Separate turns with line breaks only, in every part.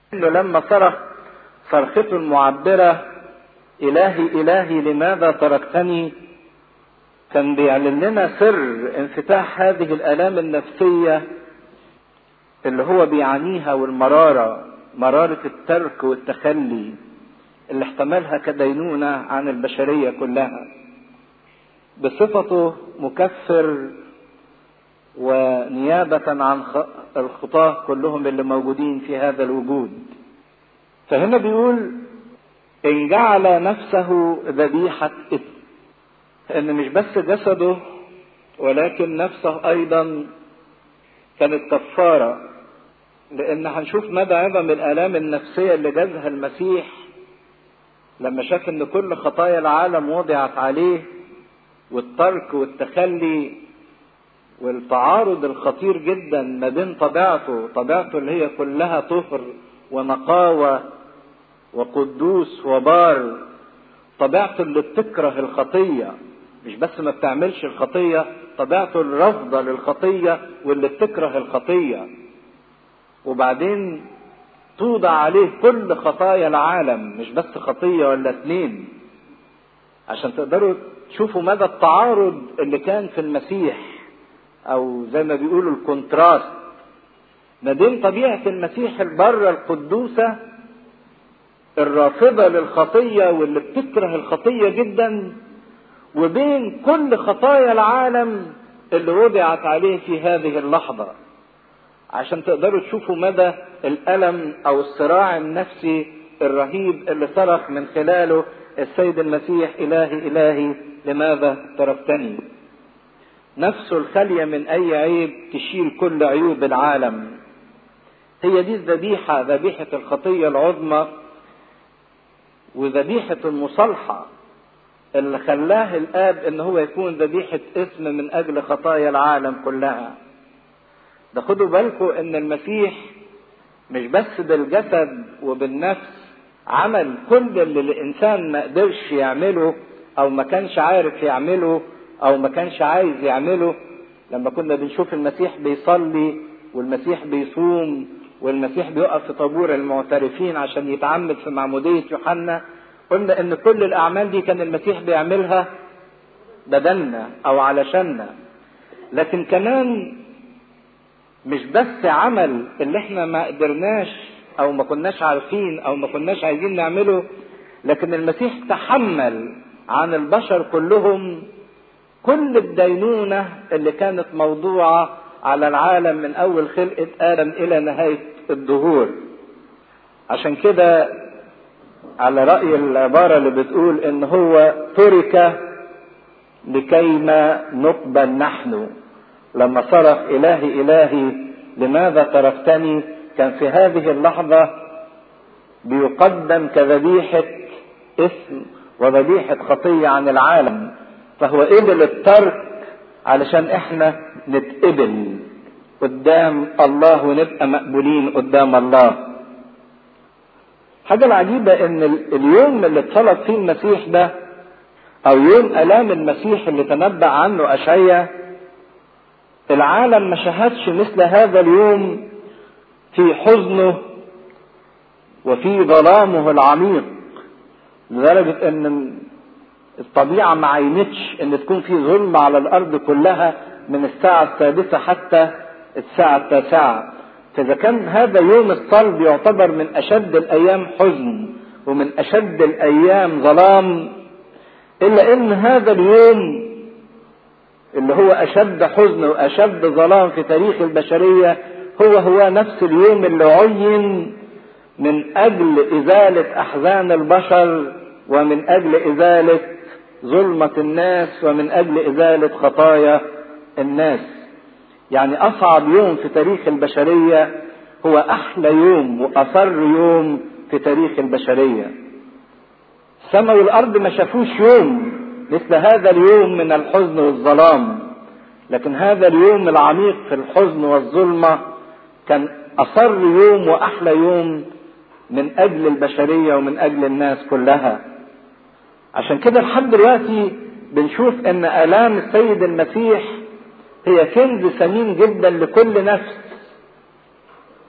انه لما صرخ صرخته المعبرة الهي الهي لماذا تركتني كان بيعلن لنا سر انفتاح هذه الالام النفسية اللي هو بيعانيها والمرارة مرارة الترك والتخلي اللي احتملها كدينونة عن البشرية كلها بصفته مكفر ونيابة عن الخطاة كلهم اللي موجودين في هذا الوجود فهنا بيقول إن جعل نفسه ذبيحة إثم إن مش بس جسده ولكن نفسه أيضا كانت كفارة لأن هنشوف مدى عظم الآلام النفسية اللي جازها المسيح لما شاف إن كل خطايا العالم وضعت عليه والترك والتخلي والتعارض الخطير جدا ما بين طبيعته طبيعته اللي هي كلها طهر ونقاوة وقدوس وبار طبيعته اللي بتكره الخطية مش بس ما بتعملش الخطية طبيعته الرافضة للخطية واللي بتكره الخطية وبعدين توضع عليه كل خطايا العالم مش بس خطية ولا اتنين عشان تقدروا تشوفوا مدى التعارض اللي كان في المسيح او زي ما بيقولوا الكونتراست ما بين طبيعة المسيح البرة القدوسة الرافضة للخطية واللي بتكره الخطية جدا وبين كل خطايا العالم اللي وضعت عليه في هذه اللحظة عشان تقدروا تشوفوا مدى الألم أو الصراع النفسي الرهيب اللي صرخ من خلاله السيد المسيح إلهي إلهي لماذا تركتني نفسه الخالية من أي عيب تشيل كل عيوب العالم هي دي الذبيحة ذبيحة الخطية العظمى وذبيحة المصالحة اللي خلاه الآب إن هو يكون ذبيحة اسم من أجل خطايا العالم كلها ده خدوا بالكم إن المسيح مش بس بالجسد وبالنفس عمل كل اللي الإنسان ما قدرش يعمله أو ما كانش عارف يعمله أو ما كانش عايز يعمله لما كنا بنشوف المسيح بيصلي والمسيح بيصوم والمسيح بيقف في طابور المعترفين عشان يتعمد في معمودية يوحنا قلنا ان كل الاعمال دي كان المسيح بيعملها بدلنا او علشاننا لكن كمان مش بس عمل اللي احنا ما قدرناش او ما كناش عارفين او ما كناش عايزين نعمله لكن المسيح تحمل عن البشر كلهم كل الدينونة اللي كانت موضوعة على العالم من اول خلقة ادم الى نهاية الدهور عشان كده على رأي العبارة اللي بتقول ان هو ترك لكيما نقبل نحن لما صرخ الهي الهي لماذا تركتني كان في هذه اللحظة بيقدم كذبيحة اسم وذبيحة خطية عن العالم فهو قبل الترك علشان احنا نتقبل قدام الله ونبقى مقبولين قدام الله حاجة العجيبة ان اليوم اللي اتصلب فيه المسيح ده او يوم الام المسيح اللي تنبأ عنه اشعيا العالم ما شهدش مثل هذا اليوم في حزنه وفي ظلامه العميق لدرجة ان الطبيعة ما عينتش ان تكون في ظلم على الارض كلها من الساعة السادسة حتى الساعة التاسعة فإذا كان هذا يوم الصلب يعتبر من أشد الأيام حزن ومن أشد الأيام ظلام إلا إن هذا اليوم اللي هو أشد حزن وأشد ظلام في تاريخ البشرية هو هو نفس اليوم اللي عين من أجل إزالة أحزان البشر ومن أجل إزالة ظلمة الناس ومن أجل إزالة خطايا الناس يعني أصعب يوم في تاريخ البشرية هو أحلى يوم وأصر يوم في تاريخ البشرية السماء والأرض ما شافوش يوم مثل هذا اليوم من الحزن والظلام لكن هذا اليوم العميق في الحزن والظلمة كان أصر يوم وأحلى يوم من أجل البشرية ومن أجل الناس كلها عشان كده لحد دلوقتي بنشوف ان الام السيد المسيح هي كنز ثمين جدا لكل نفس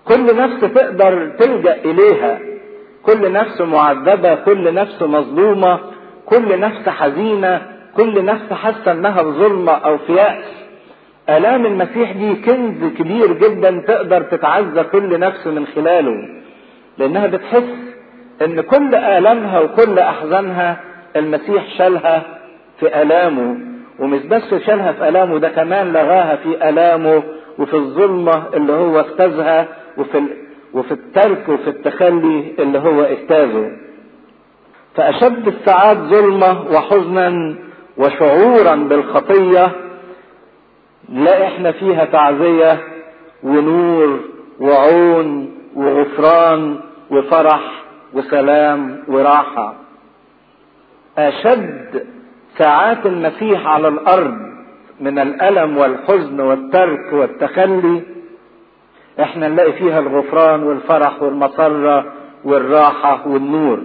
كل نفس تقدر تلجأ إليها كل نفس معذبة كل نفس مظلومة كل نفس حزينة كل نفس حاسة انها في ظلمة او في يأس آلام المسيح دي كنز كبير جدا تقدر تتعزى كل نفس من خلاله لانها بتحس ان كل آلامها وكل احزانها المسيح شالها في آلامه ومش بس شالها في آلامه ده كمان لغاها في آلامه وفي الظلمة اللي هو اجتازها وفي وفي الترك وفي التخلي اللي هو اجتازه فأشد الساعات ظلمة وحزنا وشعورا بالخطية لا احنا فيها تعزية ونور وعون وغفران وفرح وسلام وراحة أشد ساعات المسيح على الأرض من الألم والحزن والترك والتخلي احنا نلاقي فيها الغفران والفرح والمسرة والراحة والنور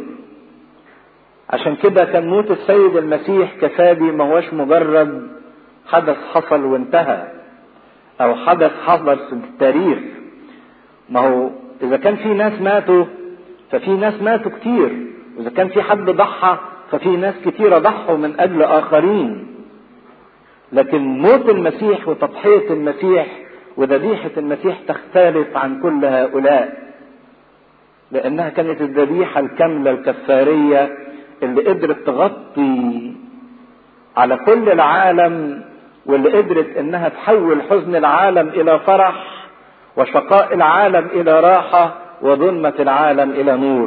عشان كده كان موت السيد المسيح كفادي ما هوش مجرد حدث حصل وانتهى او حدث حصل في التاريخ ما هو اذا كان في ناس ماتوا ففي ناس ماتوا كتير واذا كان في حد ضحى ففي ناس كتيرة ضحوا من اجل اخرين لكن موت المسيح وتضحية المسيح وذبيحة المسيح تختلف عن كل هؤلاء لأنها كانت الذبيحة الكاملة الكفارية اللي قدرت تغطي على كل العالم واللي قدرت انها تحول حزن العالم الى فرح وشقاء العالم الى راحة وظلمة العالم الى نور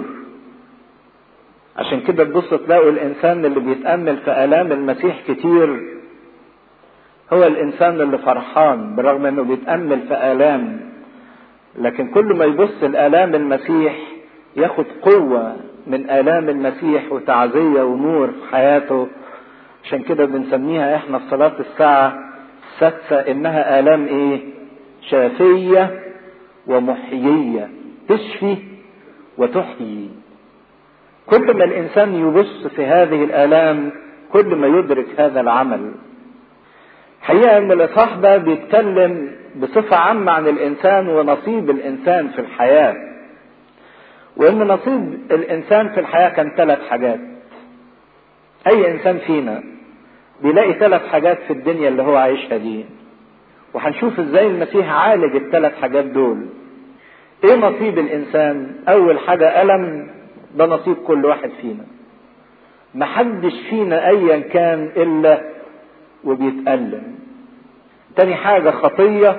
عشان كده تبص تلاقوا الانسان اللي بيتأمل في الام المسيح كتير هو الانسان اللي فرحان برغم انه بيتامل في الام لكن كل ما يبص الالام المسيح ياخد قوه من الام المسيح وتعزيه ونور في حياته عشان كده بنسميها احنا في صلاه الساعه السادسه انها الام ايه شافيه ومحييه تشفي وتحيي كل ما الانسان يبص في هذه الالام كل ما يدرك هذا العمل حقيقة ان الاصحاح ده بيتكلم بصفة عامة عن الانسان ونصيب الانسان في الحياة وان نصيب الانسان في الحياة كان ثلاث حاجات اي انسان فينا بيلاقي ثلاث حاجات في الدنيا اللي هو عايشها دي وهنشوف ازاي المسيح عالج الثلاث حاجات دول ايه نصيب الانسان اول حاجة الم ده نصيب كل واحد فينا محدش فينا ايا كان الا وبيتألم تاني حاجة خطية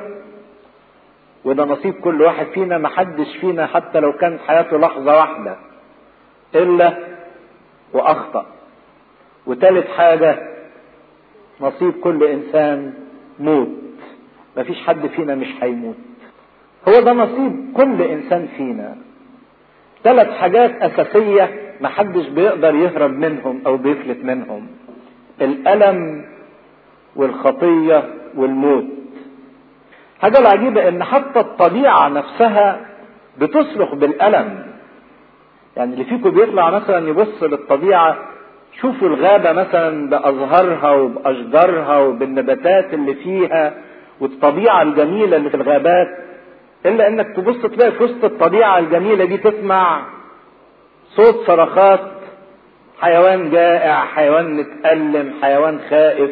وده نصيب كل واحد فينا محدش فينا حتى لو كانت حياته لحظة واحدة إلا وأخطأ وتالت حاجة نصيب كل إنسان موت مفيش حد فينا مش هيموت هو ده نصيب كل إنسان فينا ثلاث حاجات أساسية محدش بيقدر يهرب منهم أو بيفلت منهم الألم والخطية والموت حاجة العجيبة ان حتى الطبيعة نفسها بتصرخ بالألم يعني اللي فيكم بيطلع مثلا يبص للطبيعة شوفوا الغابة مثلا بأزهارها وبأشجارها وبالنباتات اللي فيها والطبيعة الجميلة اللي في الغابات إلا إنك تبص تلاقي في وسط الطبيعة الجميلة دي تسمع صوت صرخات حيوان جائع حيوان متألم حيوان خائف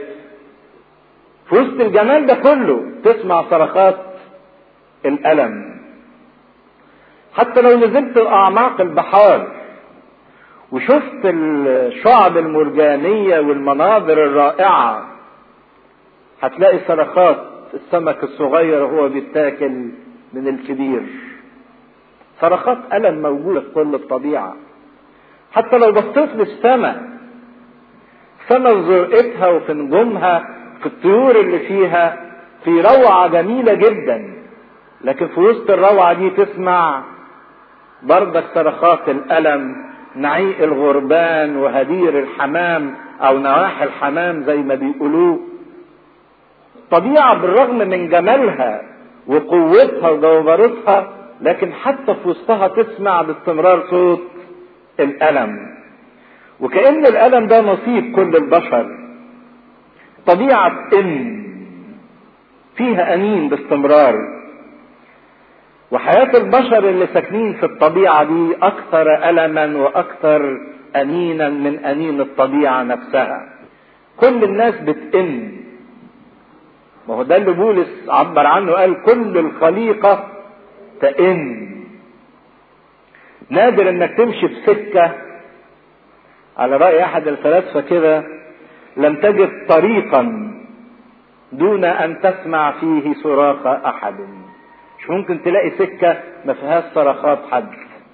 في وسط الجمال ده كله تسمع صرخات الألم حتى لو نزلت أعماق البحار وشفت الشعب المرجانية والمناظر الرائعة هتلاقي صرخات السمك الصغير وهو بيتاكل من الكبير صرخات ألم موجودة في كل الطبيعة حتى لو بصيت للسماء السماء في زرقتها وفي نجومها في الطيور اللي فيها في روعة جميلة جدا لكن في وسط الروعة دي تسمع برضك صرخات الألم نعيق الغربان وهدير الحمام أو نواحي الحمام زي ما بيقولوه طبيعة بالرغم من جمالها وقوتها وجوبرتها لكن حتى في وسطها تسمع باستمرار صوت الألم وكأن الألم ده نصيب كل البشر طبيعة إن فيها أنين باستمرار وحياة البشر اللي ساكنين في الطبيعة دي أكثر ألما وأكثر أنينا من أنين الطبيعة نفسها كل الناس بتئن ما هو ده اللي بولس عبر عنه قال كل الخليقة تئن نادر انك تمشي في سكة على رأي احد الفلاسفة كده لم تجد طريقا دون ان تسمع فيه صراخ احد مش ممكن تلاقي سكة ما فيهاش صرخات حد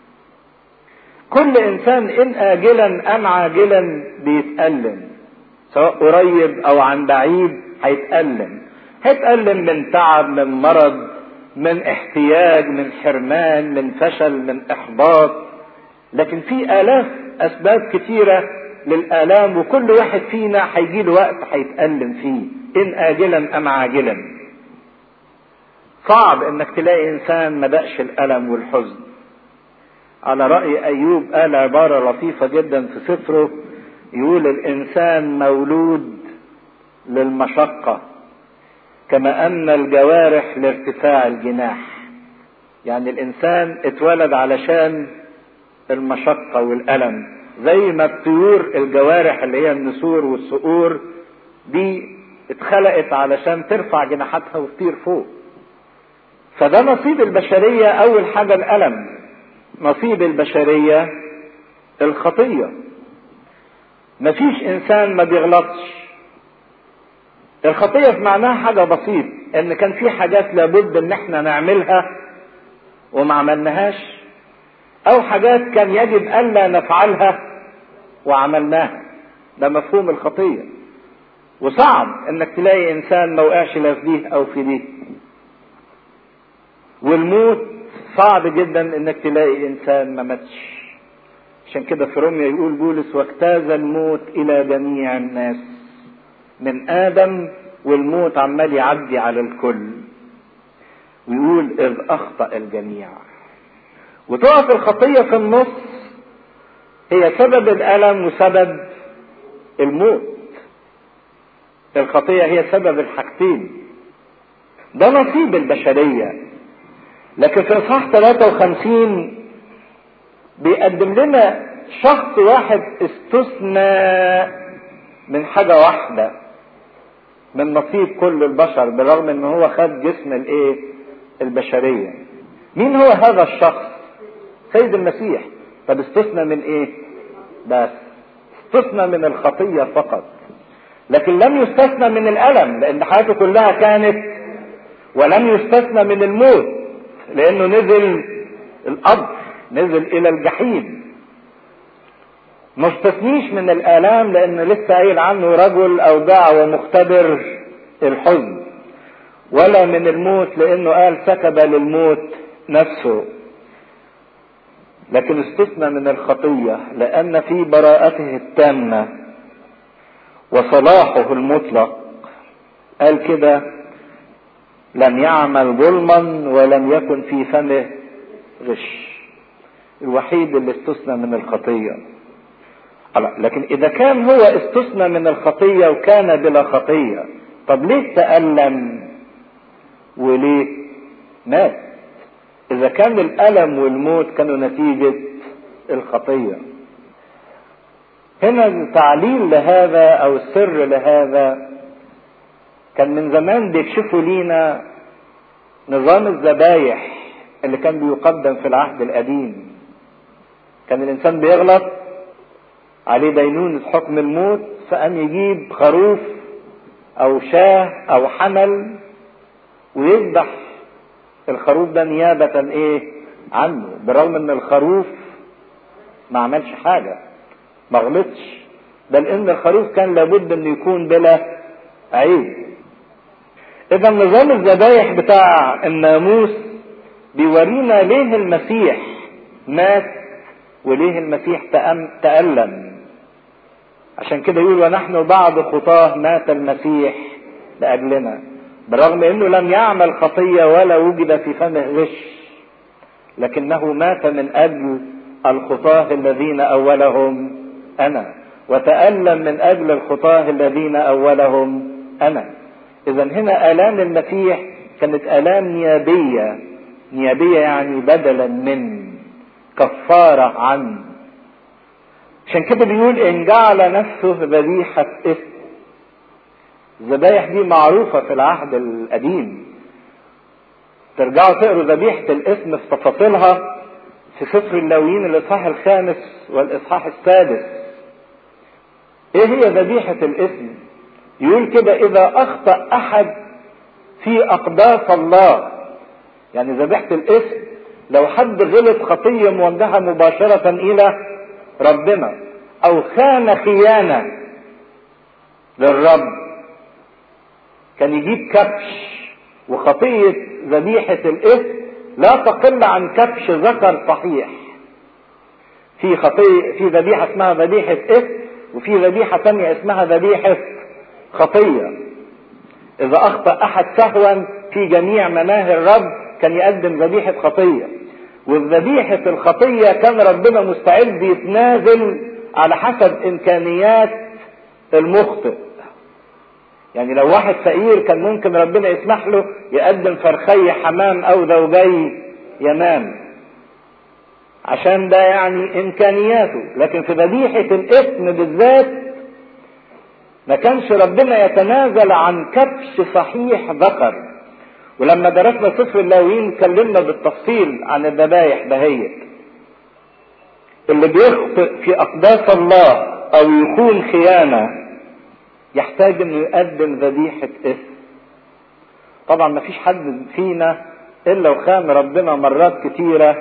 كل انسان ان اجلا ام عاجلا بيتألم سواء قريب او عن بعيد هيتألم هيتألم من تعب من مرض من احتياج من حرمان من فشل من احباط لكن في الاف اسباب كتيرة للالام وكل واحد فينا هيجي له وقت هيتألم فيه ان اجلا ام عاجلا صعب انك تلاقي انسان ما دقش الالم والحزن على رأي ايوب قال عبارة لطيفة جدا في سفره يقول الانسان مولود للمشقة كما ان الجوارح لارتفاع الجناح يعني الانسان اتولد علشان المشقة والالم زي ما الطيور الجوارح اللي هي النسور والصقور دي اتخلقت علشان ترفع جناحاتها وتطير فوق فده نصيب البشرية اول حاجة الالم نصيب البشرية الخطية مفيش انسان ما بيغلطش الخطية في معناها حاجة بسيط ان كان في حاجات لابد ان احنا نعملها وما عملناهاش او حاجات كان يجب الا نفعلها وعملناها ده مفهوم الخطية وصعب انك تلاقي انسان ما وقعش لا في دي او في دي والموت صعب جدا انك تلاقي انسان ما ماتش عشان كده في روميا يقول بولس واجتاز الموت الى جميع الناس من ادم والموت عمال يعدي على الكل ويقول اذ اخطا الجميع وتقف الخطيه في النص هي سبب الالم وسبب الموت الخطيه هي سبب الحاجتين ده نصيب البشريه لكن في اصحاح 53 بيقدم لنا شخص واحد استثنى من حاجه واحده من نصيب كل البشر بالرغم ان هو خد جسم الايه البشريه مين هو هذا الشخص سيد المسيح طب استثنى من ايه بس استثنى من الخطيه فقط لكن لم يستثنى من الالم لان حياته كلها كانت ولم يستثنى من الموت لانه نزل القبر نزل الى الجحيم مستثنيش من الالام لان لسه قايل عنه رجل اوجاع ومختبر الحزن ولا من الموت لانه قال سكب للموت نفسه لكن استثنى من الخطيه لان في براءته التامه وصلاحه المطلق قال كده لم يعمل ظلما ولم يكن في فمه غش الوحيد اللي استثنى من الخطيه لكن اذا كان هو استثنى من الخطيه وكان بلا خطيه طب ليه تالم وليه مات اذا كان الالم والموت كانوا نتيجه الخطيه هنا التعليل لهذا او السر لهذا كان من زمان بيكشفوا لينا نظام الذبايح اللي كان بيقدم في العهد القديم كان الانسان بيغلط عليه دينونة حكم الموت فقام يجيب خروف او شاه او حمل ويذبح الخروف ده نيابة ايه عنه بالرغم ان الخروف ما عملش حاجة ما غلطش بل ان الخروف كان لابد انه يكون بلا عيب اذا نظام الذبايح بتاع الناموس بيورينا ليه المسيح مات وليه المسيح تألم عشان كده يقول ونحن بعد خطاه مات المسيح لأجلنا بالرغم انه لم يعمل خطية ولا وجد في فمه غش لكنه مات من اجل الخطاه الذين اولهم انا وتألم من اجل الخطاه الذين اولهم انا اذا هنا الام المسيح كانت الام نيابية نيابية يعني بدلا من كفارة عن عشان كده بيقول ان جعل نفسه ذبيحة اثم الذبايح دي معروفة في العهد القديم ترجعوا تقروا ذبيحة الاسم في تفاصيلها في سفر اللاويين الاصحاح الخامس والاصحاح السادس ايه هي ذبيحة الاسم يقول كده اذا اخطأ احد في اقداس الله يعني ذبيحة الاسم لو حد غلط خطية موجهة مباشرة الى ربنا او خان خيانة للرب كان يجيب كبش وخطية ذبيحة الإثم لا تقل عن كبش ذكر صحيح. في خطية في ذبيحة اسمها ذبيحة إثم وفي ذبيحة ثانية اسمها ذبيحة خطية. إذا أخطأ أحد سهوا في جميع مناهي الرب كان يقدم ذبيحة خطية. والذبيحة الخطية كان ربنا مستعد يتنازل على حسب إمكانيات المخطئ. يعني لو واحد فقير كان ممكن ربنا يسمح له يقدم فرخي حمام او زوجي يمام عشان ده يعني امكانياته لكن في ذبيحة الاثم بالذات ما كانش ربنا يتنازل عن كبش صحيح ذكر ولما درسنا سفر اللاويين اتكلمنا بالتفصيل عن الذبايح دهيت اللي بيخطئ في اقداس الله او يخون خيانه يحتاج انه يقدم ذبيحة اثم طبعا ما فيش حد فينا الا وخان ربنا مرات كتيرة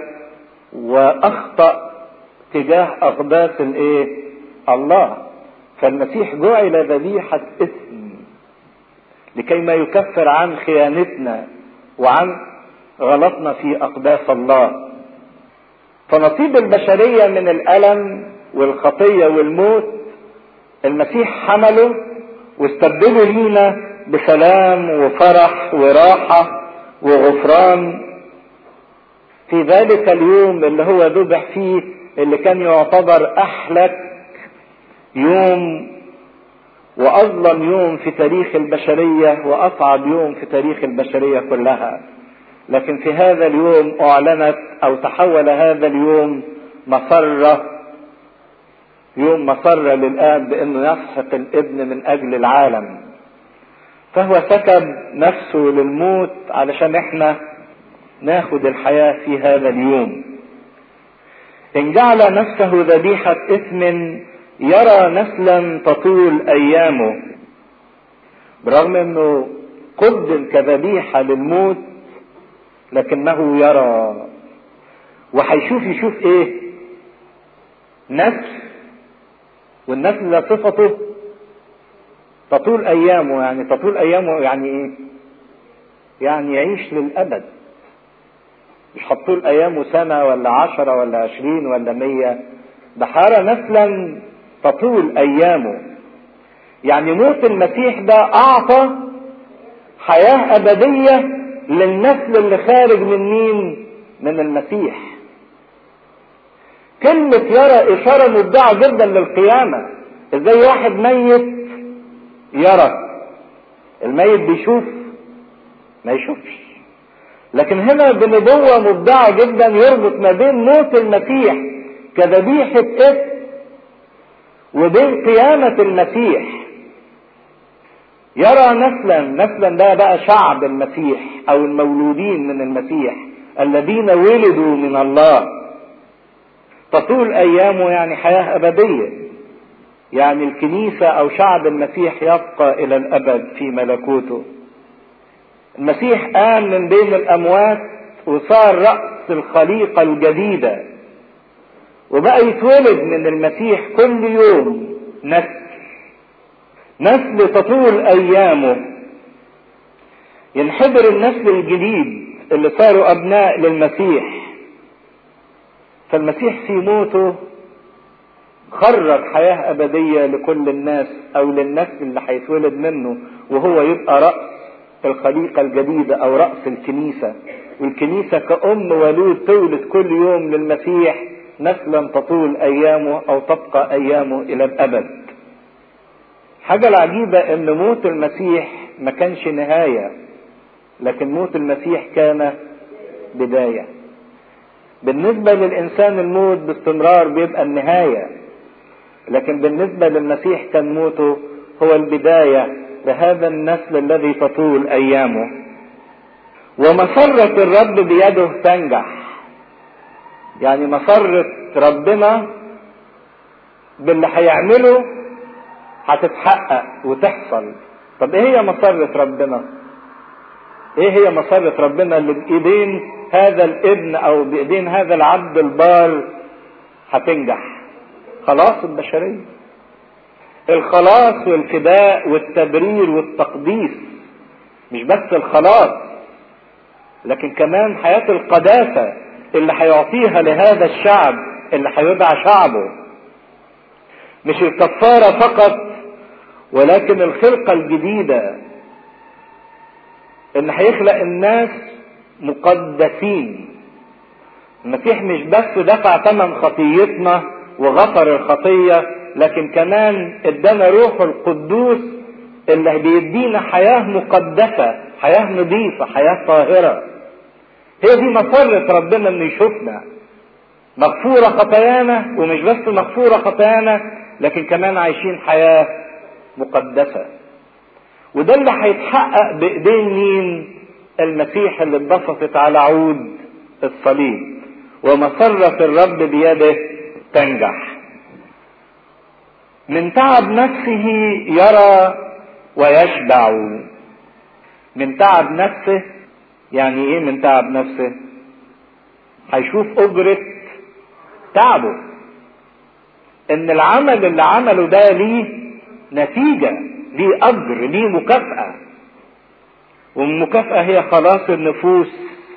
واخطأ تجاه اقداس الايه الله فالمسيح جعل ذبيحة اثم لكي ما يكفر عن خيانتنا وعن غلطنا في اقداس الله فنصيب البشرية من الالم والخطية والموت المسيح حمله واستبدلوا لينا بسلام وفرح وراحة وغفران في ذلك اليوم اللي هو ذبح فيه اللي كان يعتبر أحلك يوم وأظلم يوم في تاريخ البشرية وأصعب يوم في تاريخ البشرية كلها لكن في هذا اليوم أعلنت أو تحول هذا اليوم مسرة يوم مسر للآب بأنه يسحق الابن من أجل العالم فهو سكب نفسه للموت علشان احنا ناخد الحياة في هذا اليوم إن جعل نفسه ذبيحة إثم يرى نسلا تطول أيامه برغم أنه قدم كذبيحة للموت لكنه يرى وهيشوف يشوف ايه نسل والنسل ده صفته تطول ايامه يعني تطول ايامه يعني ايه يعني يعيش للابد مش هتطول ايامه سنة ولا عشرة ولا عشرين ولا مية ده حار نسلا تطول ايامه يعني موت المسيح ده اعطى حياة ابدية للنسل اللي خارج من مين من المسيح كلمة يرى إشارة مبدعة جدا للقيامة إزاي واحد ميت يرى الميت بيشوف ما يشوفش لكن هنا بنبوة مبدعة جدا يربط ما بين موت المسيح كذبيحة إثم وبين قيامة المسيح يرى نسلا نسلا ده بقى شعب المسيح أو المولودين من المسيح الذين ولدوا من الله تطول أيامه يعني حياة أبدية يعني الكنيسة أو شعب المسيح يبقى إلى الأبد في ملكوته المسيح قام من بين الأموات وصار رأس الخليقة الجديدة وبقى يتولد من المسيح كل يوم نسل نسل تطول أيامه ينحدر النسل الجديد اللي صاروا أبناء للمسيح فالمسيح في موته خرج حياة أبدية لكل الناس أو للنسل اللي هيتولد منه وهو يبقى رأس الخليقة الجديدة أو رأس الكنيسة والكنيسة كأم ولود تولد كل يوم للمسيح نسلا تطول أيامه أو تبقى أيامه إلى الأبد حاجة العجيبة أن موت المسيح ما كانش نهاية لكن موت المسيح كان بداية بالنسبة للإنسان الموت باستمرار بيبقى النهاية لكن بالنسبة للمسيح كان موته هو البداية لهذا النسل الذي تطول أيامه ومسرة الرب بيده تنجح يعني مسرة ربنا باللي هيعمله هتتحقق وتحصل طب ايه هي مسرة ربنا ايه هي مسرة ربنا اللي بايدين هذا الابن او بايدين هذا العبد البار هتنجح خلاص البشرية الخلاص والفداء والتبرير والتقديس مش بس الخلاص لكن كمان حياة القداسة اللي هيعطيها لهذا الشعب اللي هيدعى شعبه مش الكفارة فقط ولكن الخلقة الجديدة اللي هيخلق الناس مقدسين المسيح مش بس دفع ثمن خطيتنا وغفر الخطية لكن كمان ادانا روح القدوس اللي بيدينا حياة مقدسة حياة نظيفة حياة طاهرة هي دي مسرة ربنا انه يشوفنا مغفورة خطايانا ومش بس مغفورة خطايانا لكن كمان عايشين حياة مقدسة وده اللي هيتحقق بايدين مين المسيح اللي اتبسطت على عود الصليب ومسرة الرب بيده تنجح من تعب نفسه يرى ويشبع من تعب نفسه يعني ايه من تعب نفسه هيشوف اجرة تعبه ان العمل اللي عمله ده ليه نتيجة ليه اجر ليه مكافأة والمكافأة هي خلاص النفوس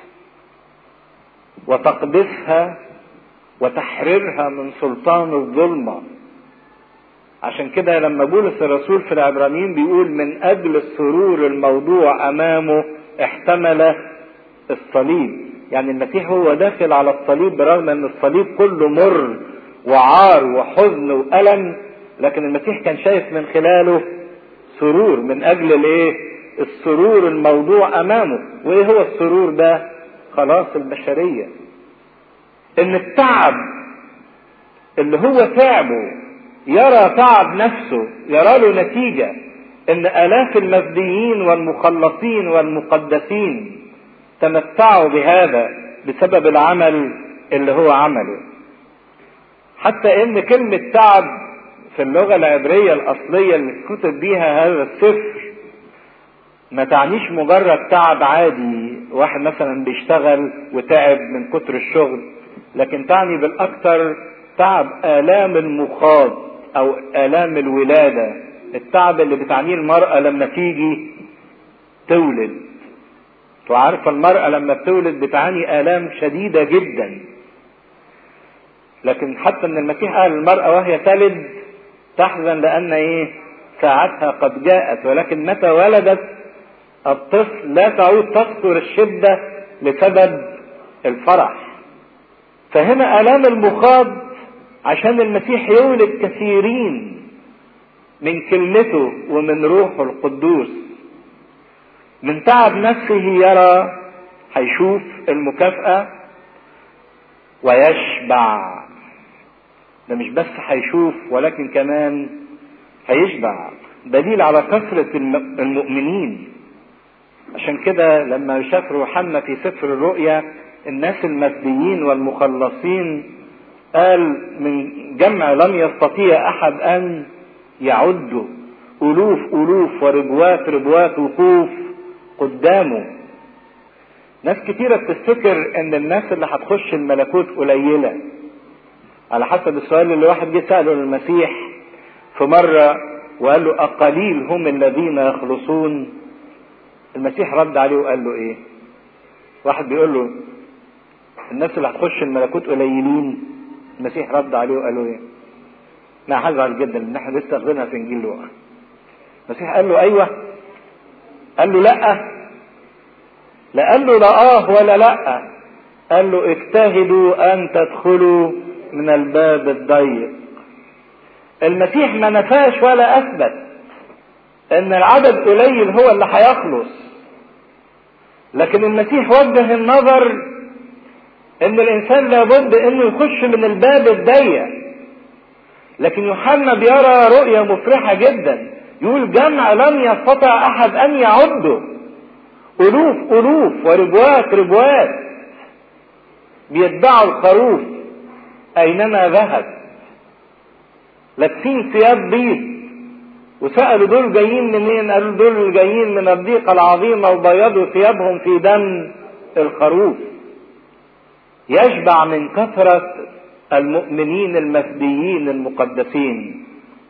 وتقديسها وتحريرها من سلطان الظلمة عشان كده لما بولس الرسول في العبرانيين بيقول من اجل السرور الموضوع امامه احتمل الصليب يعني المسيح هو داخل على الصليب برغم ان الصليب كله مر وعار وحزن والم لكن المسيح كان شايف من خلاله سرور من اجل الايه السرور الموضوع امامه وايه هو السرور ده خلاص البشريه ان التعب اللي هو تعبه يرى تعب نفسه يرى له نتيجة ان الاف المفديين والمخلصين والمقدسين تمتعوا بهذا بسبب العمل اللي هو عمله حتى ان كلمة تعب في اللغة العبرية الاصلية اللي كتب بيها هذا السفر ما تعنيش مجرد تعب عادي واحد مثلا بيشتغل وتعب من كتر الشغل لكن تعني بالاكثر تعب الام المخاض او الام الولاده التعب اللي بتعنيه المراه لما تيجي تولد وعارفه المراه لما بتولد بتعاني الام شديده جدا لكن حتى ان المسيح قال المراه وهي تلد تحزن لان ايه ساعتها قد جاءت ولكن متى ولدت الطفل لا تعود تذكر الشده لسبب الفرح فهنا الام المخاض عشان المسيح يولد كثيرين من كلمته ومن روحه القدوس من تعب نفسه يرى هيشوف المكافأة ويشبع ده مش بس هيشوف ولكن كمان هيشبع دليل على كثرة المؤمنين عشان كده لما شاف يوحنا في سفر الرؤيا الناس المسبيين والمخلصين قال من جمع لم يستطيع احد ان يعده الوف الوف وربوات ربوات وقوف قدامه ناس كتيرة بتفتكر ان الناس اللي هتخش الملكوت قليلة على حسب السؤال اللي واحد جه سأله للمسيح في مرة وقال له أقليل هم الذين يخلصون المسيح رد عليه وقال له ايه واحد بيقول له الناس اللي هتخش الملكوت قليلين المسيح رد عليه وقال له ايه انا هزعل جدا ان احنا لسه واخدينها في انجيل لوقا المسيح قال له ايوه قال له لا لا قال له لا اه ولا لا قال له اجتهدوا ان تدخلوا من الباب الضيق المسيح ما نفاش ولا اثبت ان العدد قليل هو اللي هيخلص لكن المسيح وجه النظر ان الانسان لابد انه يخش من الباب الضيق لكن يوحنا بيرى رؤية مفرحة جدا يقول جمع لم يستطع احد ان يعده الوف الوف وربوات ربوات بيتبعوا الخروف اينما ذهب لابسين ثياب بيض وسألوا دول جايين منين؟ قالوا دول جايين من الضيقة العظيمة وبيضوا ثيابهم في دم الخروف. يشبع من كثرة المؤمنين المفديين المقدسين.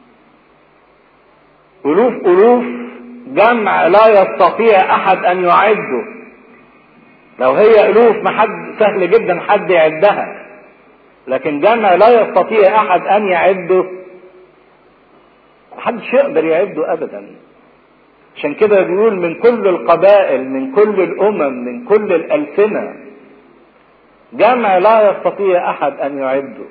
ألوف ألوف جمع لا يستطيع أحد أن يعده. لو هي ألوف ما حد سهل جدا حد يعدها. لكن جمع لا يستطيع أحد أن يعده محدش يقدر يعده ابدا عشان كده بيقول من كل القبائل من كل الامم من كل الالسنه جمع لا يستطيع احد ان يعده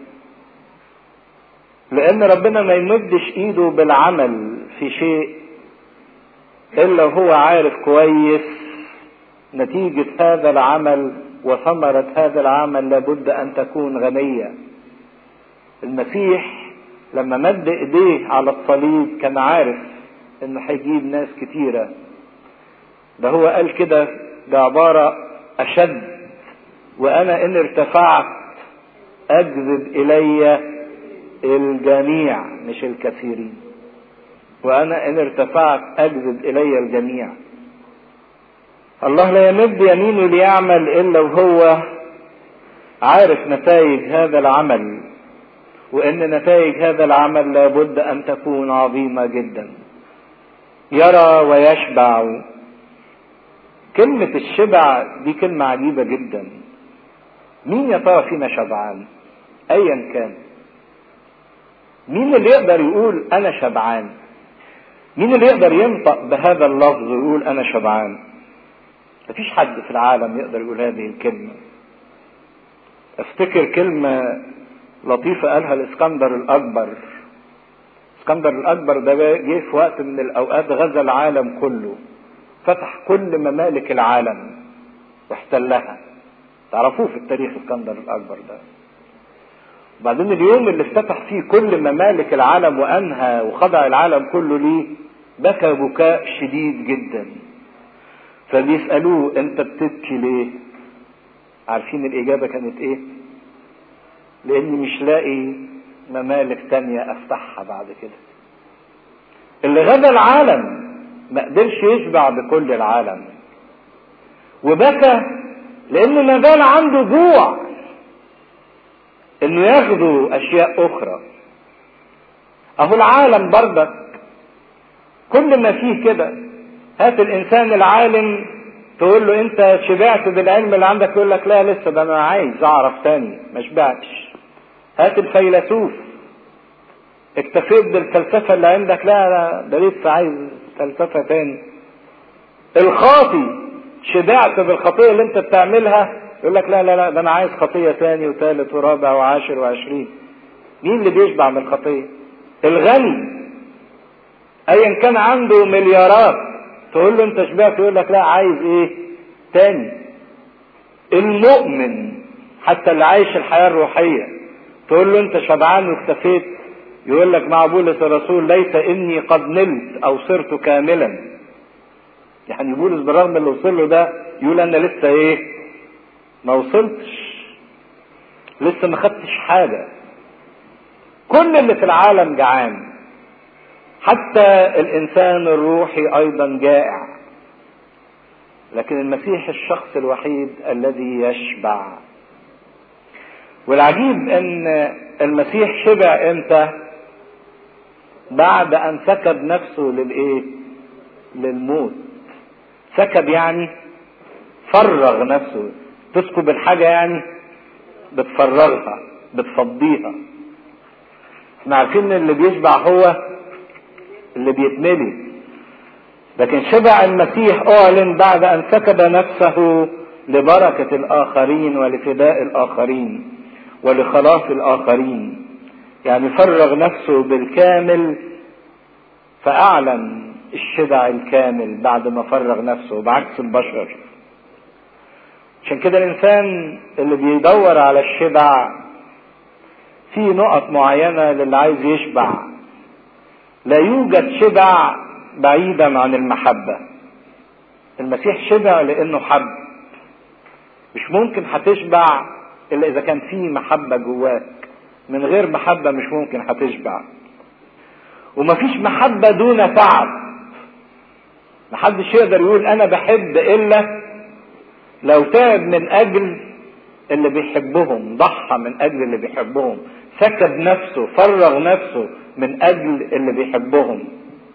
لان ربنا ما يمدش ايده بالعمل في شيء الا وهو عارف كويس نتيجه هذا العمل وثمره هذا العمل لابد ان تكون غنيه المسيح لما مد ايديه على الصليب كان عارف انه هيجيب ناس كتيرة ده هو قال كده ده عبارة اشد وانا ان ارتفعت اجذب الي الجميع مش الكثيرين وانا ان ارتفعت اجذب الي الجميع الله لا يمد يمينه ليعمل الا وهو عارف نتائج هذا العمل وان نتائج هذا العمل لابد ان تكون عظيمه جدا يرى ويشبع كلمة الشبع دي كلمة عجيبة جدا مين يا ترى فينا شبعان ايا كان مين اللي يقدر يقول انا شبعان مين اللي يقدر ينطق بهذا اللفظ ويقول انا شبعان مفيش حد في العالم يقدر يقول هذه الكلمة افتكر كلمة لطيفة قالها الاسكندر الأكبر اسكندر الأكبر ده جه في وقت من الأوقات غزا العالم كله فتح كل ممالك العالم واحتلها تعرفوه في التاريخ اسكندر الأكبر ده وبعدين اليوم اللي افتتح فيه كل ممالك العالم وأنهى وخضع العالم كله ليه بكى بكاء شديد جدا فبيسألوه انت بتبكي ليه عارفين الإجابة كانت ايه لاني مش لاقي ممالك تانية افتحها بعد كده اللي غدا العالم ما قدرش يشبع بكل العالم وبكى لانه ما زال عنده جوع انه ياخدوا اشياء اخرى اهو العالم بردك كل ما فيه كده هات الانسان العالم تقول له انت شبعت بالعلم اللي عندك يقول لك لا لسه ده انا عايز اعرف تاني ما شبعتش هات الفيلسوف اكتفيت بالفلسفة اللي عندك لا لا ده لسه عايز فلسفة تاني الخاطي شبعت بالخطية اللي انت بتعملها يقول لك لا لا لا ده انا عايز خطية تاني وثالث ورابع وعاشر وعشرين مين اللي بيشبع من الخطية الغني ايا كان عنده مليارات تقول له انت شبعت يقول لك لا عايز ايه تاني المؤمن حتى اللي عايش الحياة الروحية تقول له انت شبعان واكتفيت يقول لك مع بولس الرسول ليس اني قد نلت او صرت كاملا يعني بولس بالرغم اللي وصل له ده يقول انا لسه ايه ما وصلتش لسه ما خدتش حاجه كل اللي في العالم جعان حتى الانسان الروحي ايضا جائع لكن المسيح الشخص الوحيد الذي يشبع والعجيب ان المسيح شبع امتى بعد ان سكب نفسه للايه للموت سكب يعني فرغ نفسه تسكب الحاجة يعني بتفرغها بتفضيها احنا عارفين ان اللي بيشبع هو اللي بيتملي لكن شبع المسيح اعلن بعد ان سكب نفسه لبركة الاخرين ولفداء الاخرين ولخلاص الاخرين يعني فرغ نفسه بالكامل فاعلن الشبع الكامل بعد ما فرغ نفسه بعكس البشر عشان كده الانسان اللي بيدور على الشبع في نقط معينة للي عايز يشبع لا يوجد شبع بعيدا عن المحبة المسيح شبع لانه حب مش ممكن هتشبع الا اذا كان في محبة جواك من غير محبة مش ممكن هتشبع ومفيش محبة دون تعب محدش يقدر يقول انا بحب الا لو تعب من اجل اللي بيحبهم ضحى من اجل اللي بيحبهم سكب نفسه فرغ نفسه من اجل اللي بيحبهم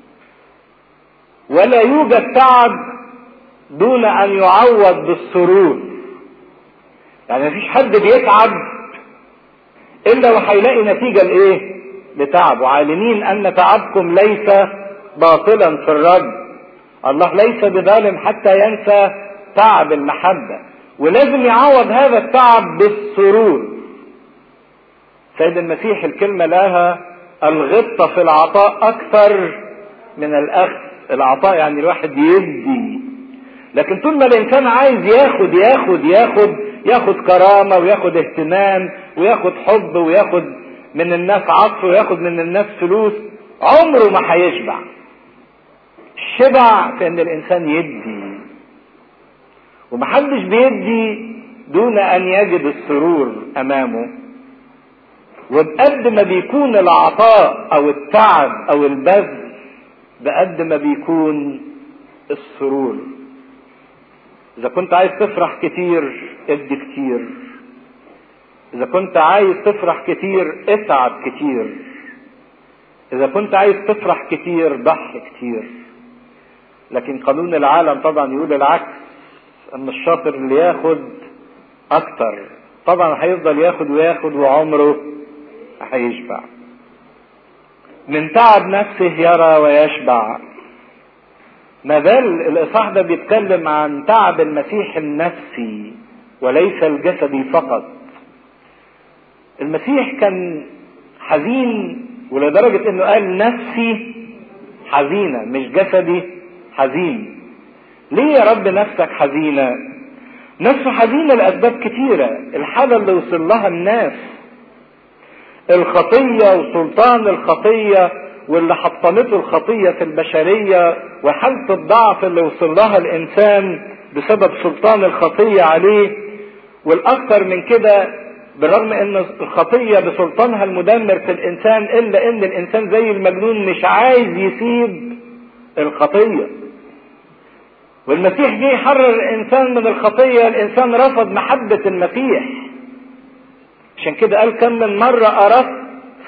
ولا يوجد تعب دون ان يعوض بالسرور يعني مفيش حد بيتعب الا وهيلاقي نتيجه لايه لتعب وعالمين ان تعبكم ليس باطلا في الرب الله ليس بظالم حتى ينسى تعب المحبه ولازم يعوض هذا التعب بالسرور سيد المسيح الكلمه لها الغبطه في العطاء اكثر من الاخذ العطاء يعني الواحد يدي لكن طول ما الانسان عايز ياخد ياخد ياخد ياخد كرامه وياخد اهتمام وياخد حب وياخد من الناس عطف وياخد من الناس فلوس عمره ما هيشبع الشبع في ان الانسان يدي ومحدش بيدي دون ان يجد السرور امامه وبقد ما بيكون العطاء او التعب او البذل بقد ما بيكون السرور اذا كنت عايز تفرح كتير ادي كتير اذا كنت عايز تفرح كتير اتعب كتير اذا كنت عايز تفرح كتير ضحي كتير لكن قانون العالم طبعا يقول العكس ان الشاطر اللي ياخد اكتر طبعا هيفضل ياخد وياخد وعمره هيشبع من تعب نفسه يرى ويشبع ما زال الاصحاح ده بيتكلم عن تعب المسيح النفسي وليس الجسدي فقط المسيح كان حزين ولدرجة انه قال نفسي حزينة مش جسدي حزين ليه يا رب نفسك حزينة نفسه حزينة لأسباب كتيرة الحالة اللي وصل لها الناس الخطية وسلطان الخطية واللي حطمته الخطية في البشرية وحالة الضعف اللي وصل لها الإنسان بسبب سلطان الخطية عليه والأكثر من كده بالرغم ان الخطية بسلطانها المدمر في الانسان الا ان الانسان زي المجنون مش عايز يسيب الخطية والمسيح جه يحرر الانسان من الخطية الانسان رفض محبة المسيح عشان كده قال كم من مرة اردت